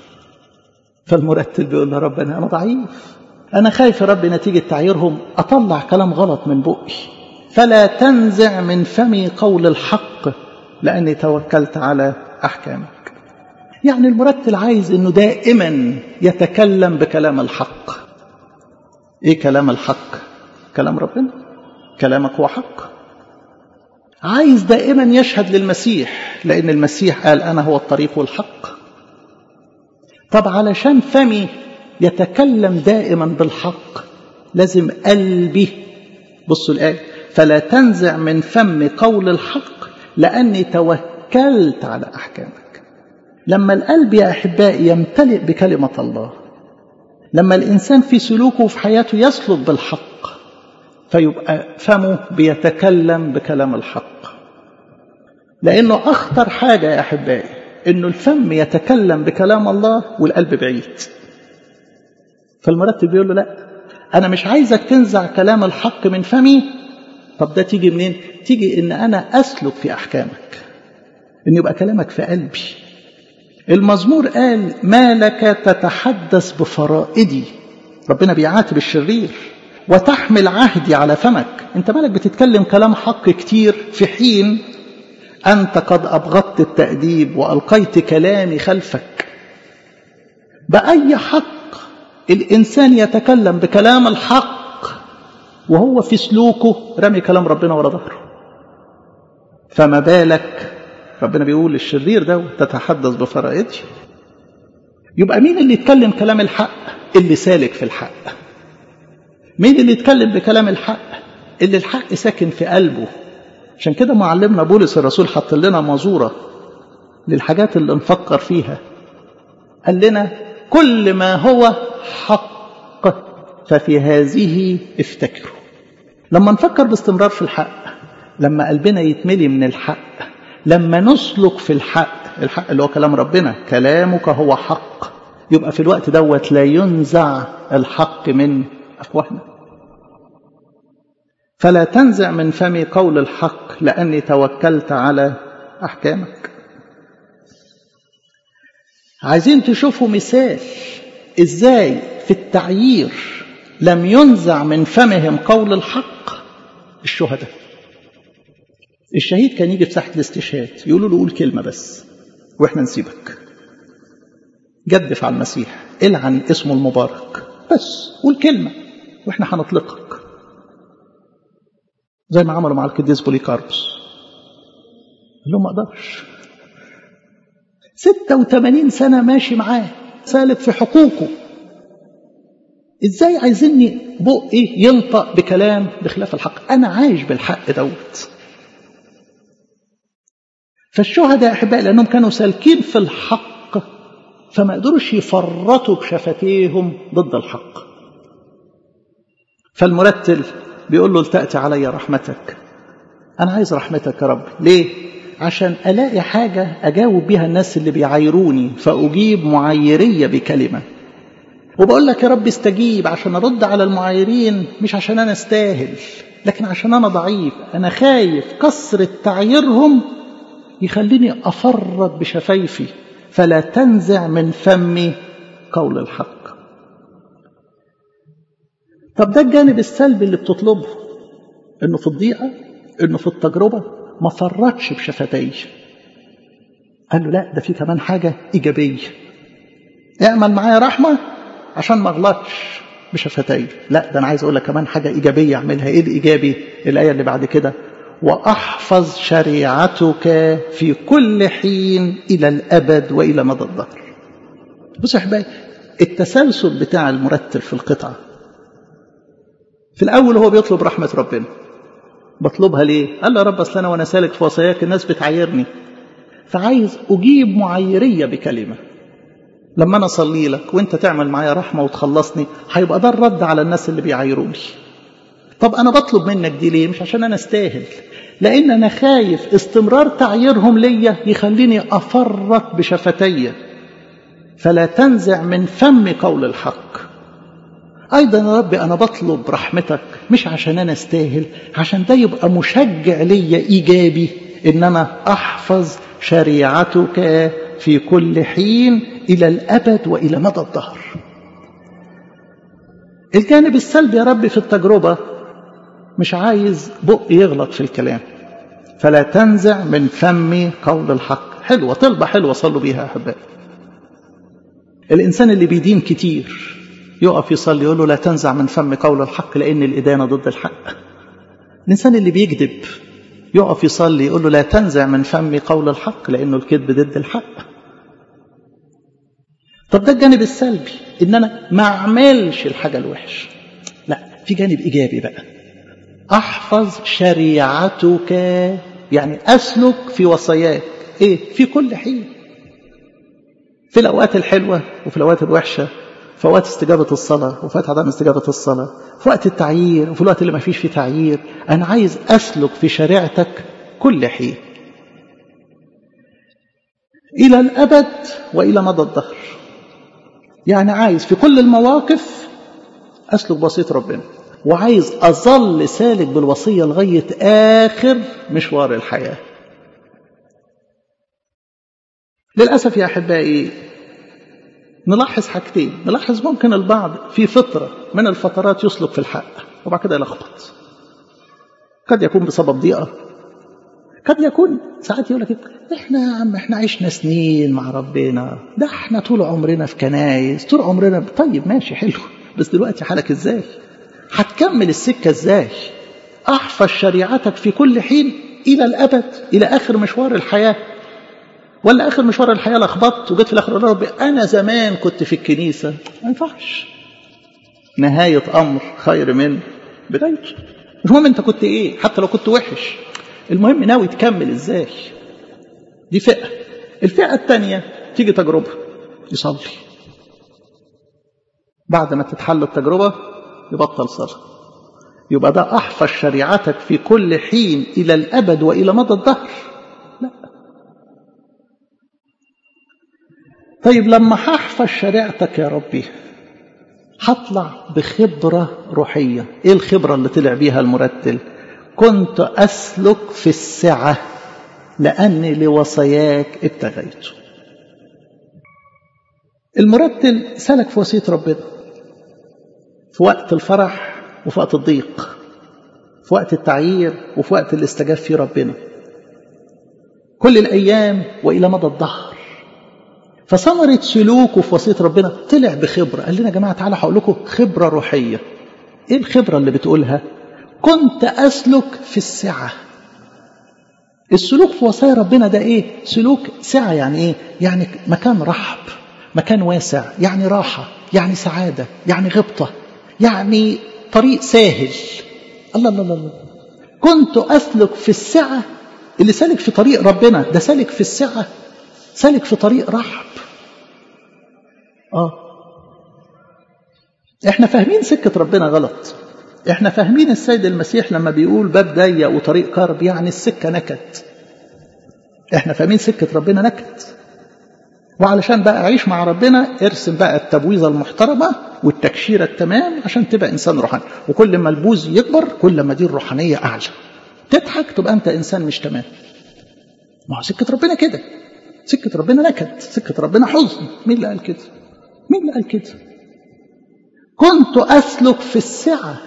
فالمرتل بيقول له ربنا أنا ضعيف أنا خايف يا رب نتيجة تعييرهم أطلع كلام غلط من بقي فلا تنزع من فمي قول الحق لأني توكلت على أحكامك يعني المرتل عايز أنه دائما يتكلم بكلام الحق ايه كلام الحق كلام ربنا كلامك هو حق عايز دائما يشهد للمسيح لان المسيح قال انا هو الطريق والحق طب علشان فمي يتكلم دائما بالحق لازم قلبي بصوا الايه فلا تنزع من فم قول الحق لاني توكلت على احكامك لما القلب يا احبائي يمتلئ بكلمه الله لما الإنسان في سلوكه وفي حياته يسلك بالحق فيبقى فمه بيتكلم بكلام الحق لأنه أخطر حاجة يا أحبائي إنه الفم يتكلم بكلام الله والقلب بعيد فالمرتب بيقول له لا أنا مش عايزك تنزع كلام الحق من فمي طب ده تيجي منين؟ تيجي إن أنا أسلك في أحكامك إن يبقى كلامك في قلبي المزمور قال ما لك تتحدث بفرائدي ربنا بيعاتب الشرير وتحمل عهدي على فمك انت مالك بتتكلم كلام حق كتير في حين انت قد ابغضت التاديب والقيت كلامي خلفك باي حق الانسان يتكلم بكلام الحق وهو في سلوكه رمي كلام ربنا ورا ظهره فما بالك ربنا بيقول الشرير ده تتحدث بفرائدي يبقى مين اللي يتكلم كلام الحق اللي سالك في الحق مين اللي يتكلم بكلام الحق اللي الحق ساكن في قلبه عشان كده معلمنا بولس الرسول حط لنا مزورة للحاجات اللي نفكر فيها قال لنا كل ما هو حق ففي هذه افتكروا لما نفكر باستمرار في الحق لما قلبنا يتملي من الحق لما نسلك في الحق الحق اللي هو كلام ربنا كلامك هو حق يبقى في الوقت دوت لا ينزع الحق من أفواهنا فلا تنزع من فمي قول الحق لأني توكلت على أحكامك عايزين تشوفوا مثال ازاي في التعيير لم ينزع من فمهم قول الحق الشهداء الشهيد كان يجي في ساحه الاستشهاد يقولوا له قول كلمه بس واحنا نسيبك جدف على المسيح العن اسمه المبارك بس قول كلمه واحنا هنطلقك زي ما عملوا مع القديس بوليكاربوس قال لهم ما اقدرش 86 سنه ماشي معاه سالك في حقوقه ازاي عايزيني بقي ينطق بكلام بخلاف الحق انا عايش بالحق دوت فالشهداء احبائي لانهم كانوا سالكين في الحق فما قدروش يفرطوا بشفتيهم ضد الحق فالمرتل بيقول له التأتي علي رحمتك أنا عايز رحمتك يا رب ليه؟ عشان ألاقي حاجة أجاوب بيها الناس اللي بيعايروني فأجيب معايرية بكلمة وبقول لك يا رب استجيب عشان أرد على المعايرين مش عشان أنا استاهل لكن عشان أنا ضعيف أنا خايف كسرة تعييرهم يخليني أفرط بشفايفي فلا تنزع من فمي قول الحق طب ده الجانب السلبي اللي بتطلبه انه في الضيقه انه في التجربه ما فرطش بشفتيه قال له لا ده في كمان حاجه ايجابيه اعمل معايا رحمه عشان ما اغلطش بشفتي لا ده انا عايز اقول لك كمان حاجه ايجابيه اعملها ايه الايجابي الايه اللي بعد كده واحفظ شريعتك في كل حين الى الابد والى مدى الدهر بص يا احبائي التسلسل بتاع المرتل في القطعه في الاول هو بيطلب رحمه ربنا بطلبها ليه قال له يا رب اصل انا وانا سالك في وصاياك الناس بتعايرني فعايز اجيب معايريه بكلمه لما انا اصلي لك وانت تعمل معايا رحمه وتخلصني هيبقى ده الرد على الناس اللي بيعايروني طب انا بطلب منك دي ليه مش عشان انا استاهل لان انا خايف استمرار تعييرهم ليا يخليني افرط بشفتي فلا تنزع من فم قول الحق ايضا يا رب انا بطلب رحمتك مش عشان انا استاهل عشان ده يبقى مشجع ليا ايجابي ان انا احفظ شريعتك في كل حين الى الابد والى مدى الدهر الجانب السلبي يا رب في التجربه مش عايز بق يغلط في الكلام فلا تنزع من فمي قول الحق حلوه طلبه حلوه صلوا بيها يا احبائي الانسان اللي بيدين كتير يقف يصلي يقول له لا تنزع من فم قول الحق لان الادانه ضد الحق الانسان اللي بيكذب يقف يصلي يقول له لا تنزع من فم قول الحق لانه الكذب ضد الحق طب ده الجانب السلبي ان انا ما اعملش الحاجه الوحش لا في جانب ايجابي بقى احفظ شريعتك يعني اسلك في وصاياك ايه في كل حين في الاوقات الحلوه وفي الاوقات الوحشه في وقت استجابة الصلاة وفي وقت عدم استجابة الصلاة في وقت التعيير وفي الوقت اللي ما فيش فيه تعيير أنا عايز أسلك في شريعتك كل حين إلى الأبد وإلى مدى الدهر يعني عايز في كل المواقف أسلك بوصية ربنا وعايز أظل سالك بالوصية لغاية آخر مشوار الحياة للأسف يا أحبائي نلاحظ حاجتين نلاحظ ممكن البعض في فترة من الفترات يسلك في الحق وبعد كده يلخبط قد يكون بسبب ضيقة قد يكون ساعات يقول لك احنا يا عم احنا عشنا سنين مع ربنا ده احنا طول عمرنا في كنايس طول عمرنا طيب ماشي حلو بس دلوقتي حالك ازاي هتكمل السكة ازاي احفظ شريعتك في كل حين الى الابد الى اخر مشوار الحياه ولا اخر مشوار الحياه لخبطت وجيت في الاخر قلت ربي انا زمان كنت في الكنيسه ما ينفعش نهايه امر خير من بدايته مش مهم انت كنت ايه حتى لو كنت وحش المهم ناوي تكمل ازاي دي فئه الفئه الثانيه تيجي تجربه يصلي بعد ما تتحل التجربه يبطل صلاه يبقى ده احفظ شريعتك في كل حين الى الابد والى مدى الدهر لا طيب لما هحفظ شريعتك يا ربي هطلع بخبرة روحية ايه الخبرة اللي طلع بيها المرتل كنت أسلك في السعة لأني لوصاياك ابتغيت المرتل سلك في وصية ربنا في وقت الفرح وفي وقت الضيق في وقت التعيير وفي وقت اللي استجاب فيه ربنا كل الأيام وإلى مدى الدهر فثمرة سلوكه في وصية ربنا طلع بخبرة قال لنا يا جماعة تعالى هقول لكم خبرة روحية إيه الخبرة اللي بتقولها كنت أسلك في السعة السلوك في وصايا ربنا ده إيه سلوك سعة يعني إيه يعني مكان رحب مكان واسع يعني راحة يعني سعادة يعني غبطة يعني طريق ساهل الله الله الله كنت أسلك في السعة اللي سالك في طريق ربنا ده سالك في السعة سالك في طريق رحب آه احنا فاهمين سكة ربنا غلط احنا فاهمين السيد المسيح لما بيقول باب ضيق وطريق كرب يعني السكة نكت احنا فاهمين سكة ربنا نكت وعلشان بقى أعيش مع ربنا ارسم بقى التبويضة المحترمة والتكشيرة التمام عشان تبقى إنسان روحاني وكل ما البوز يكبر كل ما دي الروحانية أعلى تضحك تبقى أنت إنسان مش تمام ما هو سكة ربنا كده سكة ربنا نكد سكة ربنا حزن مين اللي قال كده مين اللي قال كده كنت أسلك في السعة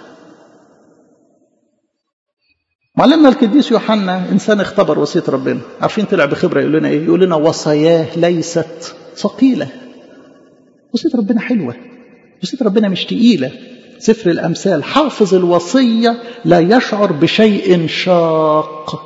معلمنا القديس يوحنا إنسان اختبر وصية ربنا عارفين طلع بخبرة يقول لنا إيه يقول لنا وصاياه ليست ثقيلة وصية ربنا حلوة وصية ربنا مش تقيلة سفر الأمثال حافظ الوصية لا يشعر بشيء شاق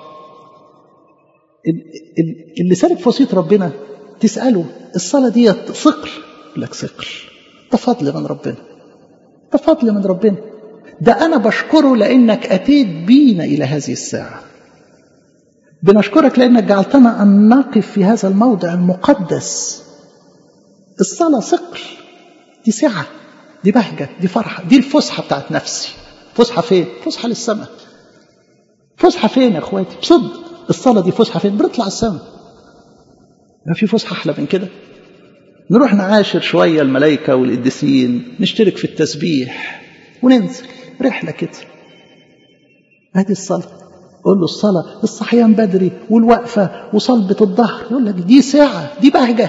اللي سالك في وصية ربنا تسأله الصلاة دي ثقل يقول لك ثقل ده فضل من ربنا ده فضل من ربنا ده أنا بشكره لأنك أتيت بينا إلى هذه الساعة بنشكرك لأنك جعلتنا أن نقف في هذا الموضع المقدس الصلاة ثقل دي سعة دي بهجة دي فرحة دي الفسحة بتاعت نفسي فسحة فين؟ فسحة للسماء فسحة فين يا اخواتي؟ بصدق الصلاة دي فسحة فين؟ بنطلع السماء ما في فسحة أحلى من كده نروح نعاشر شوية الملائكة والقديسين نشترك في التسبيح وننزل رحلة كده هذه الصلاة قول له الصلاة الصحيان بدري والوقفة وصلبة الظهر يقول لك دي ساعة دي بهجة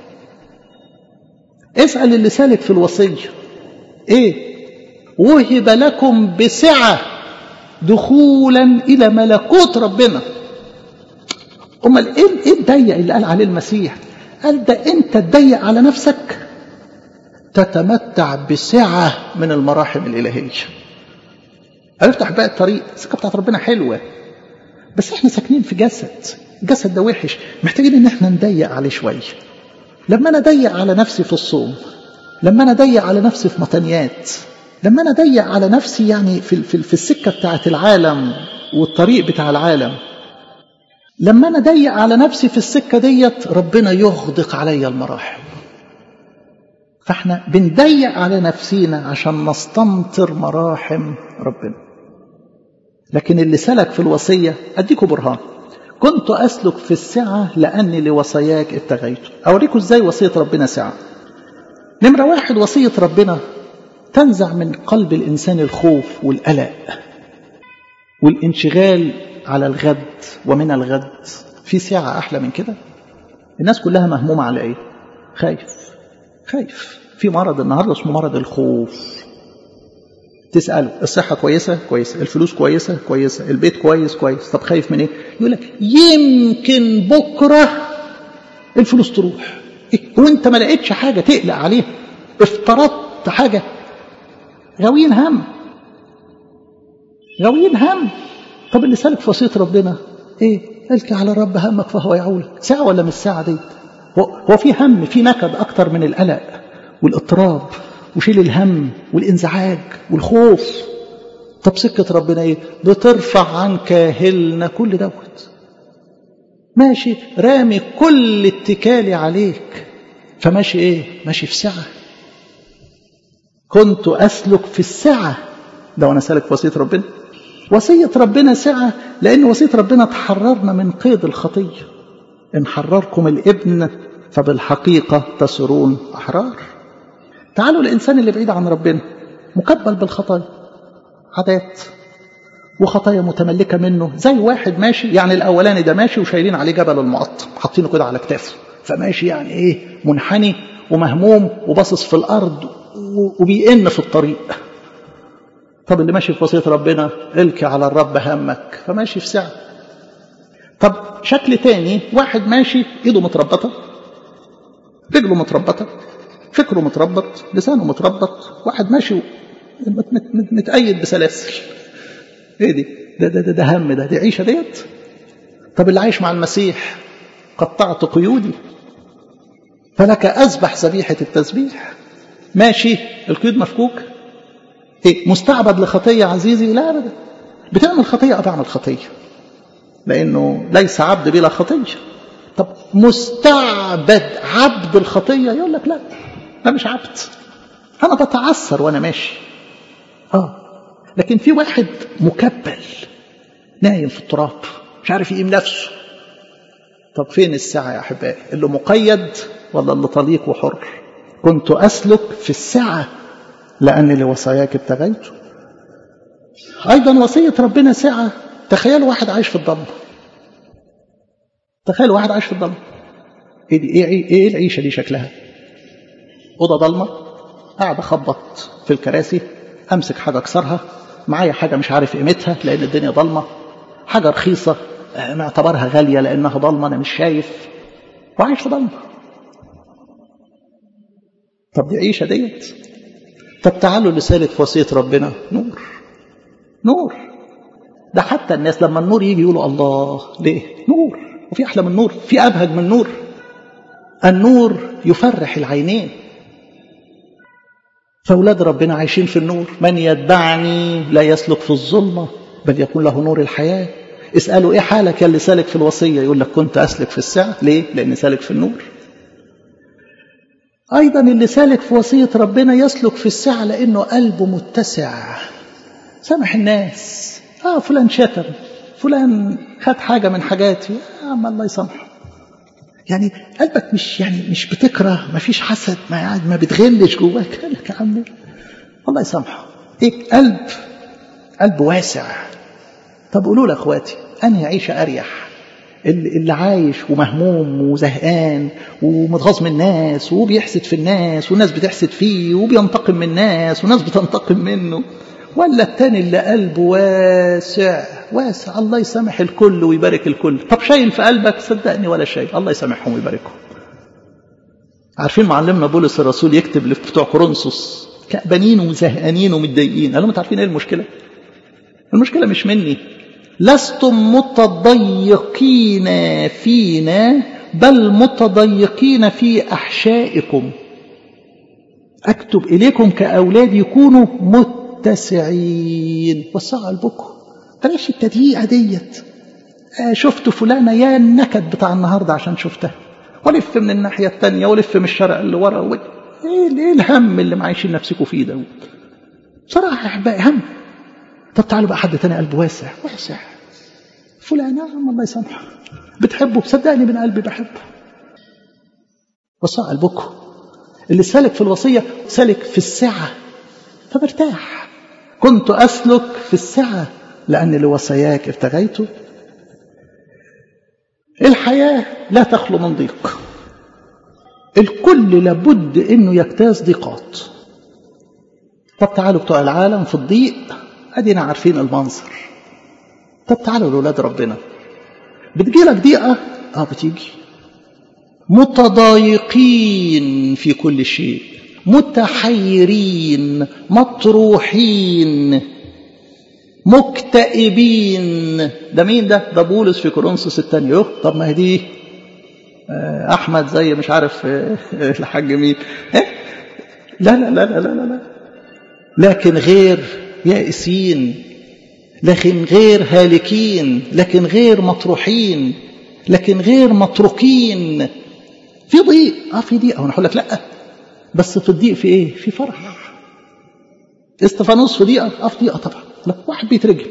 اسأل اللي سالك في الوصية ايه وهب لكم بسعة دخولا إلى ملكوت ربنا أمال إيه إيه الضيق اللي قال عليه المسيح قال ده أنت تضيق على نفسك تتمتع بسعة من المراحم الإلهية افتح بقى الطريق السكة بتاعت ربنا حلوة بس احنا ساكنين في جسد الجسد ده وحش محتاجين ان احنا نضيق عليه شوية لما انا اضيق على نفسي في الصوم لما انا اضيق على نفسي في مطنيات لما انا اضيق على نفسي يعني في, في, في السكة بتاعت العالم والطريق بتاع العالم لما انا اضيق على نفسي في السكة ديت ربنا يغدق عليا المراحم فاحنا بنضيق على نفسينا عشان نستمطر مراحم ربنا لكن اللي سلك في الوصية أديكم برهان كنت أسلك في السعة لأني لوصاياك اتغيت أوريكم إزاي وصية ربنا سعة نمرة واحد وصية ربنا تنزع من قلب الإنسان الخوف والقلق والانشغال على الغد ومن الغد في سعة أحلى من كده الناس كلها مهمومة على إيه خايف خايف في مرض النهارده اسمه مرض الخوف تسأله الصحة كويسة كويسة الفلوس كويسة كويسة البيت كويس كويس طب خايف من ايه يقول لك يمكن بكرة الفلوس تروح إيه؟ وانت ما لقيتش حاجة تقلق عليها افترضت حاجة غاويين هم غاويين هم طب اللي سالك في وصية ربنا ايه الك على الرب همك فهو يعولك ساعة ولا مش ساعة دي هو في هم في نكد أكتر من القلق والاضطراب وشيل الهم والانزعاج والخوف طب سكة ربنا ايه بترفع عن كاهلنا كل دوت ماشي رامي كل اتكالي عليك فماشي ايه ماشي في سعة كنت أسلك في السعة ده وأنا سالك في وصية ربنا وصية ربنا سعة لأن وصية ربنا تحررنا من قيد الخطية إن حرركم الابن فبالحقيقة تصيرون أحرار تعالوا الإنسان اللي بعيد عن ربنا مكبل بالخطايا عادات وخطايا متملكة منه زي واحد ماشي يعني الأولاني ده ماشي وشايلين عليه جبل المقطم حاطينه كده على كتافه فماشي يعني إيه منحني ومهموم وباصص في الارض وبيئن في الطريق طب اللي ماشي في وصيه ربنا القي على الرب همك فماشي في سعه طب شكل تاني واحد ماشي ايده متربطه رجله متربطه فكره متربط لسانه متربط واحد ماشي متأيد بسلاسل ايه دي ده ده ده, ده هم ده دي عيشه ديت طب اللي عايش مع المسيح قطعت قيودي فلك أذبح ذبيحة التسبيح ماشي القيود مفكوك إيه مستعبد لخطية عزيزي لا أبدا بتعمل خطية أو بعمل خطية لأنه ليس عبد بلا خطية طب مستعبد عبد الخطية يقول لك لا ده مش عبد أنا بتعثر وأنا ماشي آه لكن في واحد مكبل نايم في التراب مش عارف يقيم نفسه طب فين السعة يا أحبائي اللي مقيد ولا اللي طليق وحر كنت أسلك في السعة لأن لوصاياك ابتغيته أيضا وصية ربنا سعة تخيلوا واحد عايش في الضلمة تخيلوا واحد عايش في الضلمة إيه, دي إيه, إيه, إيه العيشة دي شكلها أوضة ضلمة قاعد أخبط في الكراسي أمسك حاجة أكسرها معايا حاجة مش عارف قيمتها لأن الدنيا ضلمة حاجة رخيصة معتبرها غالية لأنها ضلمة أنا مش شايف وعايش في ضلمة طب دي عيشة ديت طب تعالوا لسالك في وصية ربنا نور نور ده حتى الناس لما النور يجي يقولوا الله ليه نور وفي أحلى من النور في أبهج من النور النور يفرح العينين فأولاد ربنا عايشين في النور من يتبعني لا يسلك في الظلمة بل يكون له نور الحياة اسألوا إيه حالك يا اللي سالك في الوصية يقول لك كنت أسلك في الساعة ليه؟ لأن سالك في النور أيضا اللي سالك في وصية ربنا يسلك في الساعة لأنه قلبه متسع سامح الناس آه فلان شتم فلان خد حاجة من حاجاتي يا عم الله يسامحه يعني قلبك مش يعني مش بتكره ما فيش حسد ما ما بتغلش جواك لك يا عم الله يسامحه ايه قلب قلب واسع طب قولوا لي اخواتي انهي عيشه اريح اللي, اللي عايش ومهموم وزهقان ومتغاظ من الناس وبيحسد في الناس والناس بتحسد فيه وبينتقم من الناس والناس بتنتقم منه ولا التاني اللي قلبه واسع واسع الله يسامح الكل ويبارك الكل طب شايل في قلبك صدقني ولا شايل الله يسامحهم ويباركهم عارفين معلمنا بولس الرسول يكتب لبتوع كورنثوس كأبانين وزهقانين ومتضايقين قال لهم انتوا عارفين ايه المشكله المشكله مش مني لستم متضيقين فينا بل متضيقين في احشائكم اكتب اليكم كاولاد يكونوا متسعين وسعوا قلبكم بلاش التضييقه ديت آه شفت فلانه يا النكد بتاع النهارده عشان شفتها ولف من الناحيه الثانيه ولف من الشارع اللي ورا و... ايه الهم اللي معيشين نفسكم فيه ده بصراحه يا احبائي هم طب تعالوا بقى حد تاني قلبه واسع واسع فلان عم الله يسامحه بتحبه صدقني من قلبي بحبه وسع قلبكم اللي سالك في الوصيه سالك في السعه فبرتاح كنت اسلك في السعه لان لوصاياك ابتغيته الحياه لا تخلو من ضيق الكل لابد انه يجتاز ضيقات طب تعالوا بتوع العالم في الضيق ادينا عارفين المنظر طب تعالوا لاولاد ربنا بتجيلك ضيقه اه بتيجي متضايقين في كل شيء متحيرين مطروحين مكتئبين ده مين ده ده بولس في كورنثوس الثانيه يوه طب ما هي دي احمد زي مش عارف الحاج مين لا لا لا لا لا لا لكن غير يائسين لكن غير هالكين لكن غير مطروحين لكن غير متروكين في ضيق اه في ضيق انا هقول لك لا بس في الضيق في ايه في فرح استفانوس في ضيقه اه في ضيقه طبعا لا واحد بيترجم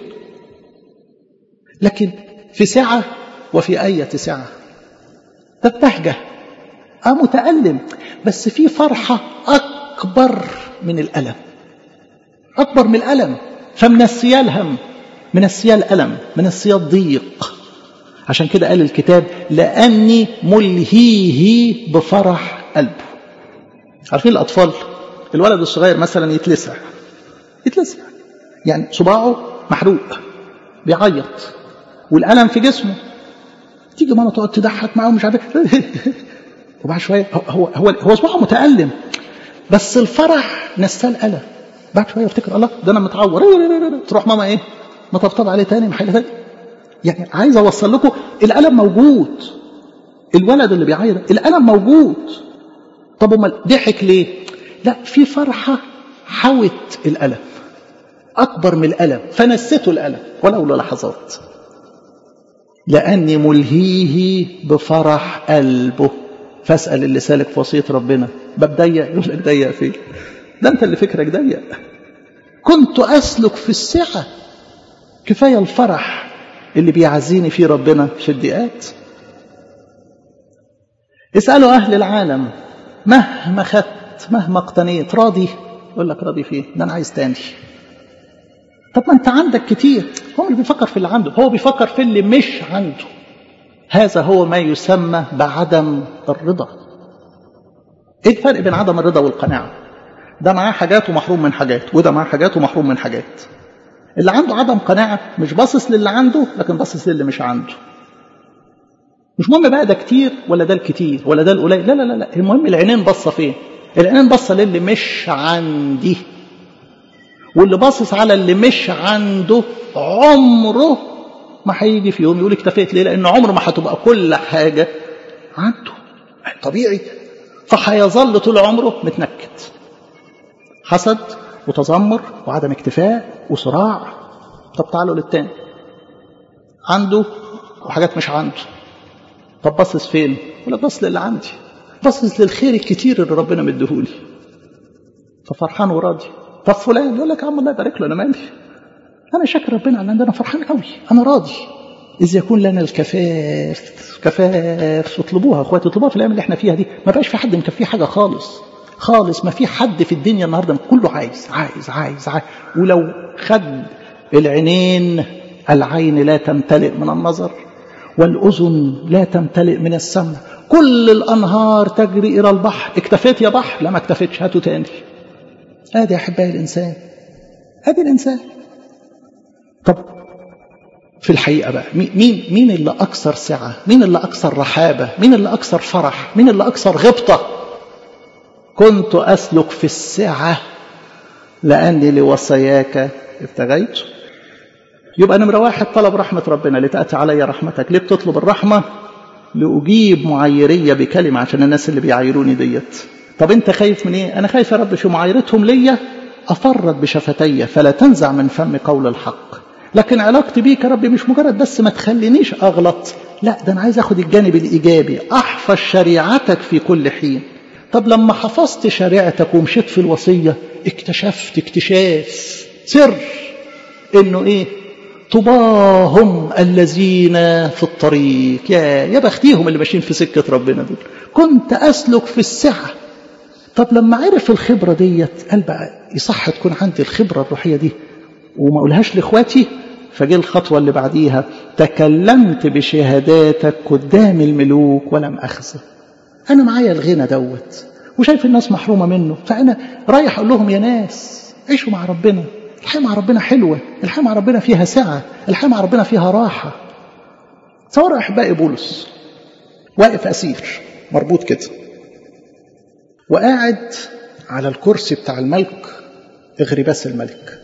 لكن في سعه وفي اية سعه ده بهجه اه متألم بس في فرحة أكبر من الألم أكبر من الألم فمن السيال هم من السيال ألم من السيال ضيق عشان كده قال الكتاب لأني ملهيه بفرح قلبه عارفين الأطفال الولد الصغير مثلا يتلسع يتلسع يعني صباعه محروق بيعيط والألم في جسمه تيجي ماما تقعد تضحك معاه ومش عارف وبعد شويه هو هو هو صباعه متألم بس الفرح نساه الألم بعد شويه يفتكر الله ده انا متعور تروح ماما ايه مطبطب عليه تاني محل تاني يعني عايز اوصل لكم الألم موجود الولد اللي بيعيط الألم موجود طب امال ضحك ليه؟ لا في فرحة حوت الألم أكبر من الألم فنسته الألم ولو لحظات لأني ملهيه بفرح قلبه فاسأل اللي سالك في وصية ربنا باب ضيق يقول لك ضيق فين ده أنت اللي فكرك ضيق كنت أسلك في السعة كفاية الفرح اللي بيعزيني فيه ربنا في الضيقات اسألوا أهل العالم مهما خدت مهما اقتنيت راضي يقول لك راضي فيه ده أنا عايز تاني طب ما أنت عندك كتير هو اللي بيفكر في اللي عنده هو بيفكر في اللي مش عنده هذا هو ما يسمى بعدم الرضا ايه الفرق بين عدم الرضا والقناعة ده معاه حاجات ومحروم من حاجات وده معاه حاجات ومحروم من حاجات اللي عنده عدم قناعة مش باصص للي عنده لكن باصص للي مش عنده مش مهم بقى ده كتير ولا ده الكتير ولا ده القليل لا لا لا لا المهم العينين باصه فين العينين باصه للي مش عندي واللي باصص على اللي مش عنده عمره ما هيجي في يوم يقول اكتفيت ليه لان عمره ما هتبقى كل حاجه عنده طبيعي فهيظل طول عمره متنكد حسد وتذمر وعدم اكتفاء وصراع طب تعالوا للتاني عنده وحاجات مش عنده طب باصص فين؟ ولا باصص للي عندي باصص للخير الكتير اللي ربنا مديهولي ففرحان وراضي طب فلان يقول لك يا عم الله يبارك له انا مالي انا شاكر ربنا على ان انا فرحان قوي انا راضي اذ يكون لنا الكفاف كفاف اطلبوها اخواتي اطلبوها في الايام اللي احنا فيها دي ما بقاش في حد مكفيه حاجه خالص خالص ما في حد في الدنيا النهارده كله عايز عايز عايز عايز ولو خد العينين العين لا تمتلئ من النظر والأذن لا تمتلئ من السمع كل الأنهار تجري إلى البحر اكتفيت يا بحر لا ما اكتفيتش هاتوا تاني ادي يا أحبائي الإنسان ادي الإنسان طب في الحقيقة بقى مين مين اللي أكثر سعة مين اللي أكثر رحابة مين اللي أكثر فرح مين اللي أكثر غبطة كنت أسلك في السعة لأني لوصاياك ابتغيت يبقى نمرة واحد طلب رحمة ربنا لتأتي علي رحمتك ليه بتطلب الرحمة لأجيب معيرية بكلمة عشان الناس اللي بيعايروني ديت طب انت خايف من ايه انا خايف يا رب في معايرتهم ليا افرط بشفتي فلا تنزع من فم قول الحق لكن علاقتي بيك يا رب مش مجرد بس ما تخلينيش اغلط لا ده انا عايز اخد الجانب الايجابي احفظ شريعتك في كل حين طب لما حفظت شريعتك ومشيت في الوصيه اكتشفت اكتشاف سر انه ايه طباهم الذين في الطريق يا يا بختيهم اللي ماشيين في سكه ربنا دول كنت اسلك في السعه طب لما عرف الخبره ديت قال بقى يصح تكون عندي الخبره الروحيه دي وما اقولهاش لاخواتي فجه الخطوه اللي بعديها تكلمت بشهاداتك قدام الملوك ولم اخزى انا معايا الغنى دوت وشايف الناس محرومه منه فانا رايح اقول لهم يا ناس عيشوا مع ربنا الحياة مع ربنا حلوة الحياة مع ربنا فيها سعة الحياة مع ربنا فيها راحة تصور أحبائي بولس واقف أسير مربوط كده وقاعد على الكرسي بتاع الملك إغرباس الملك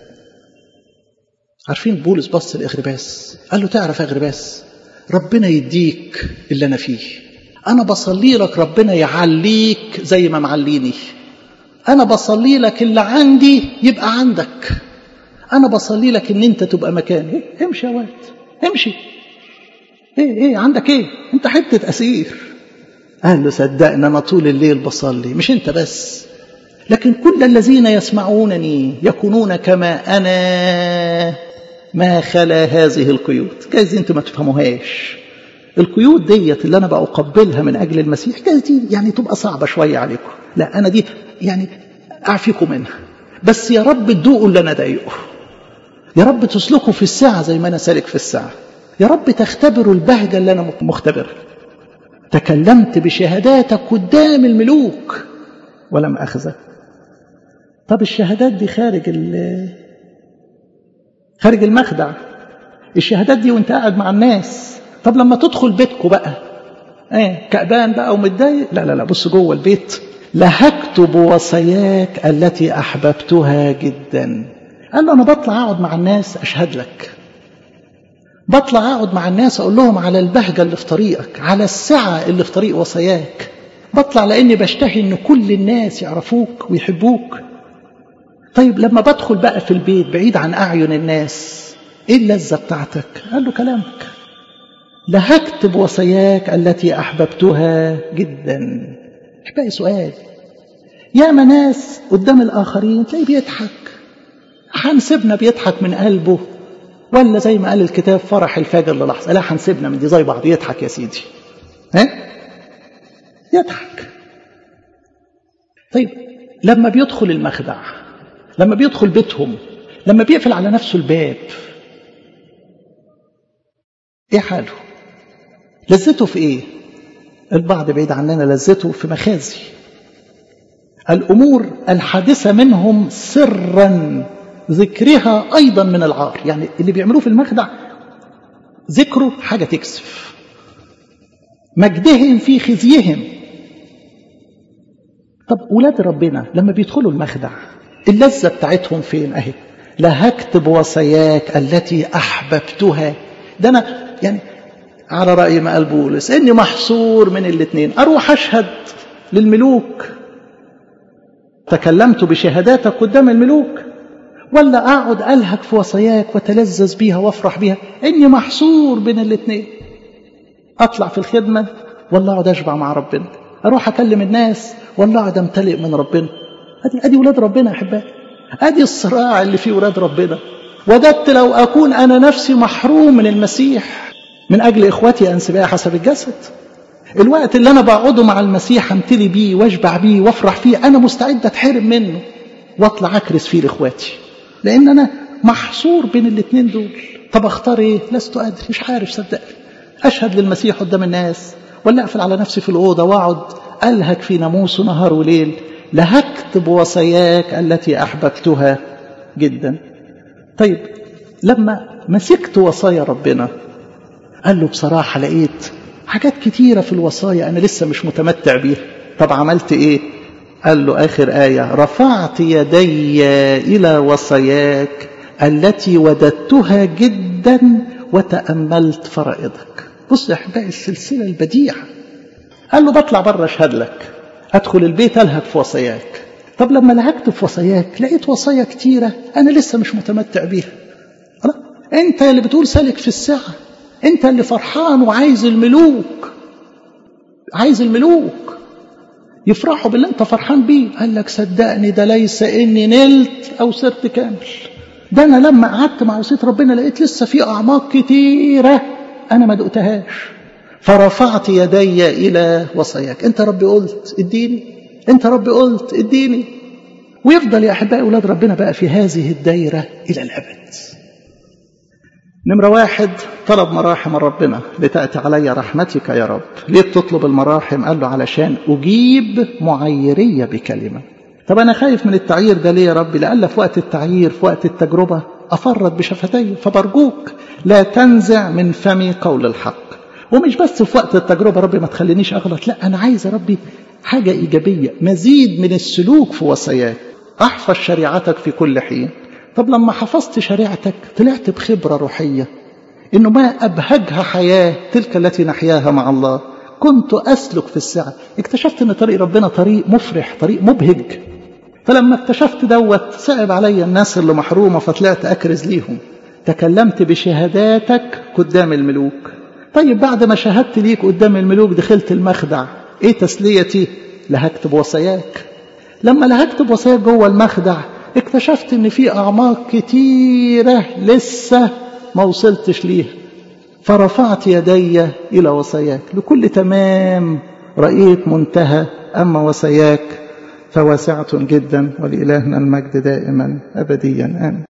عارفين بولس بص لإغرباس قال له تعرف يا إغرباس ربنا يديك اللي أنا فيه أنا بصلي لك ربنا يعليك زي ما معليني أنا بصلي لك اللي عندي يبقى عندك أنا بصلي لك إن أنت تبقى مكاني إيه؟ امشي يا واد امشي إيه إيه عندك إيه أنت حتة أسير قال له صدقني أنا طول الليل بصلي مش أنت بس لكن كل الذين يسمعونني يكونون كما أنا ما خلا هذه القيود جايز أنتوا ما تفهموهاش القيود ديت اللي أنا بقبلها من أجل المسيح جايز دي يعني تبقى صعبة شوية عليكم لا أنا دي يعني أعفيكم منها بس يا رب تدوقوا اللي أنا ضايقه يا رب تسلكوا في الساعة زي ما أنا سالك في الساعة يا رب تختبروا البهجة اللي أنا مختبرها تكلمت بشهاداتك قدام الملوك ولم أخزى طب الشهادات دي خارج خارج المخدع الشهادات دي وانت قاعد مع الناس طب لما تدخل بيتكم بقى ايه كأبان بقى ومتضايق لا لا لا بص جوه البيت لهكتب وصاياك التي احببتها جدا قال له انا بطلع اقعد مع الناس اشهد لك بطلع اقعد مع الناس اقول لهم على البهجه اللي في طريقك على السعه اللي في طريق وصاياك بطلع لاني بشتهي ان كل الناس يعرفوك ويحبوك طيب لما بدخل بقى في البيت بعيد عن اعين الناس ايه اللذه بتاعتك قال له كلامك لهكتب وصاياك التي احببتها جدا احبائي سؤال يا ناس قدام الاخرين تلاقيه بيضحك هنسيبنا بيضحك من قلبه ولا زي ما قال الكتاب فرح الفجر للحظه لا هنسيبنا من دي زي بعض يضحك يا سيدي ها يضحك طيب لما بيدخل المخدع لما بيدخل بيتهم لما بيقفل على نفسه الباب ايه حاله لذته في ايه البعض بعيد عننا لذته في مخازي الامور الحادثه منهم سرا ذكرها ايضا من العار يعني اللي بيعملوه في المخدع ذكره حاجه تكسف مجدهم في خزيهم طب ولاد ربنا لما بيدخلوا المخدع اللذه بتاعتهم فين اهي لهكتب وصاياك التي احببتها ده انا يعني على راي ما قال بولس اني محصور من الاثنين اروح اشهد للملوك تكلمت بشهاداتك قدام الملوك ولا اقعد الهك في وصاياك وتلذذ بيها وافرح بيها اني محصور بين الاثنين اطلع في الخدمه ولا اقعد اشبع مع ربنا اروح اكلم الناس ولا اقعد امتلئ من ربنا ادي ادي ولاد ربنا يا احبائي ادي الصراع اللي فيه ولاد ربنا وددت لو اكون انا نفسي محروم من المسيح من اجل اخوتي انسباء حسب الجسد الوقت اللي انا بقعده مع المسيح امتلي بيه واشبع بيه وافرح فيه انا مستعد اتحرم منه واطلع اكرس فيه لاخواتي لان انا محصور بين الاثنين دول طب اختار ايه لست ادري مش عارف صدقني اشهد للمسيح قدام الناس ولا اقفل على نفسي في الاوضه واقعد الهك في ناموس نهار وليل لهكتب وصاياك التي احببتها جدا طيب لما مسكت وصايا ربنا قال له بصراحه لقيت حاجات كتيره في الوصايا انا لسه مش متمتع بيها طب عملت ايه قال له اخر ايه رفعت يدي الى وصاياك التي وددتها جدا وتاملت فرائضك بص يا احبائي السلسله البديعه قال له بطلع بره اشهد لك ادخل البيت الهك في وصاياك طب لما لهكت في وصاياك لقيت وصايا كتيره انا لسه مش متمتع بيها انت اللي بتقول سالك في الساعه انت اللي فرحان وعايز الملوك عايز الملوك يفرحوا باللي انت فرحان بيه قال لك صدقني ده ليس اني نلت او صرت كامل ده انا لما قعدت مع وصيه ربنا لقيت لسه في اعماق كتيره انا ما دقتهاش فرفعت يدي الى وصاياك انت ربي قلت اديني انت ربي قلت اديني ويفضل يا احبائي اولاد ربنا بقى في هذه الدايره الى الابد نمرة واحد طلب مراحم ربنا لتأتي علي رحمتك يا رب ليه بتطلب المراحم قال له علشان أجيب معيرية بكلمة طب أنا خايف من التعيير ده ليه يا رب لألا في وقت التعيير في وقت التجربة أفرط بشفتي فبرجوك لا تنزع من فمي قول الحق ومش بس في وقت التجربة ربي ما تخلينيش أغلط لا أنا عايز يا ربي حاجة إيجابية مزيد من السلوك في وصاياك أحفظ شريعتك في كل حين طب لما حفظت شريعتك طلعت بخبرة روحية إنه ما أبهجها حياة تلك التي نحياها مع الله كنت أسلك في السعة اكتشفت إن طريق ربنا طريق مفرح طريق مبهج فلما اكتشفت دوت صعب علي الناس اللي محرومة فطلعت أكرز ليهم تكلمت بشهاداتك قدام الملوك طيب بعد ما شهدت ليك قدام الملوك دخلت المخدع ايه تسليتي لهكتب وصاياك لما لهكتب وصاياك جوه المخدع اكتشفت ان في اعماق كتيره لسه ما وصلتش ليها فرفعت يدي الى وصاياك لكل تمام رايت منتهى اما وصاياك فواسعه جدا ولالهنا المجد دائما ابديا امين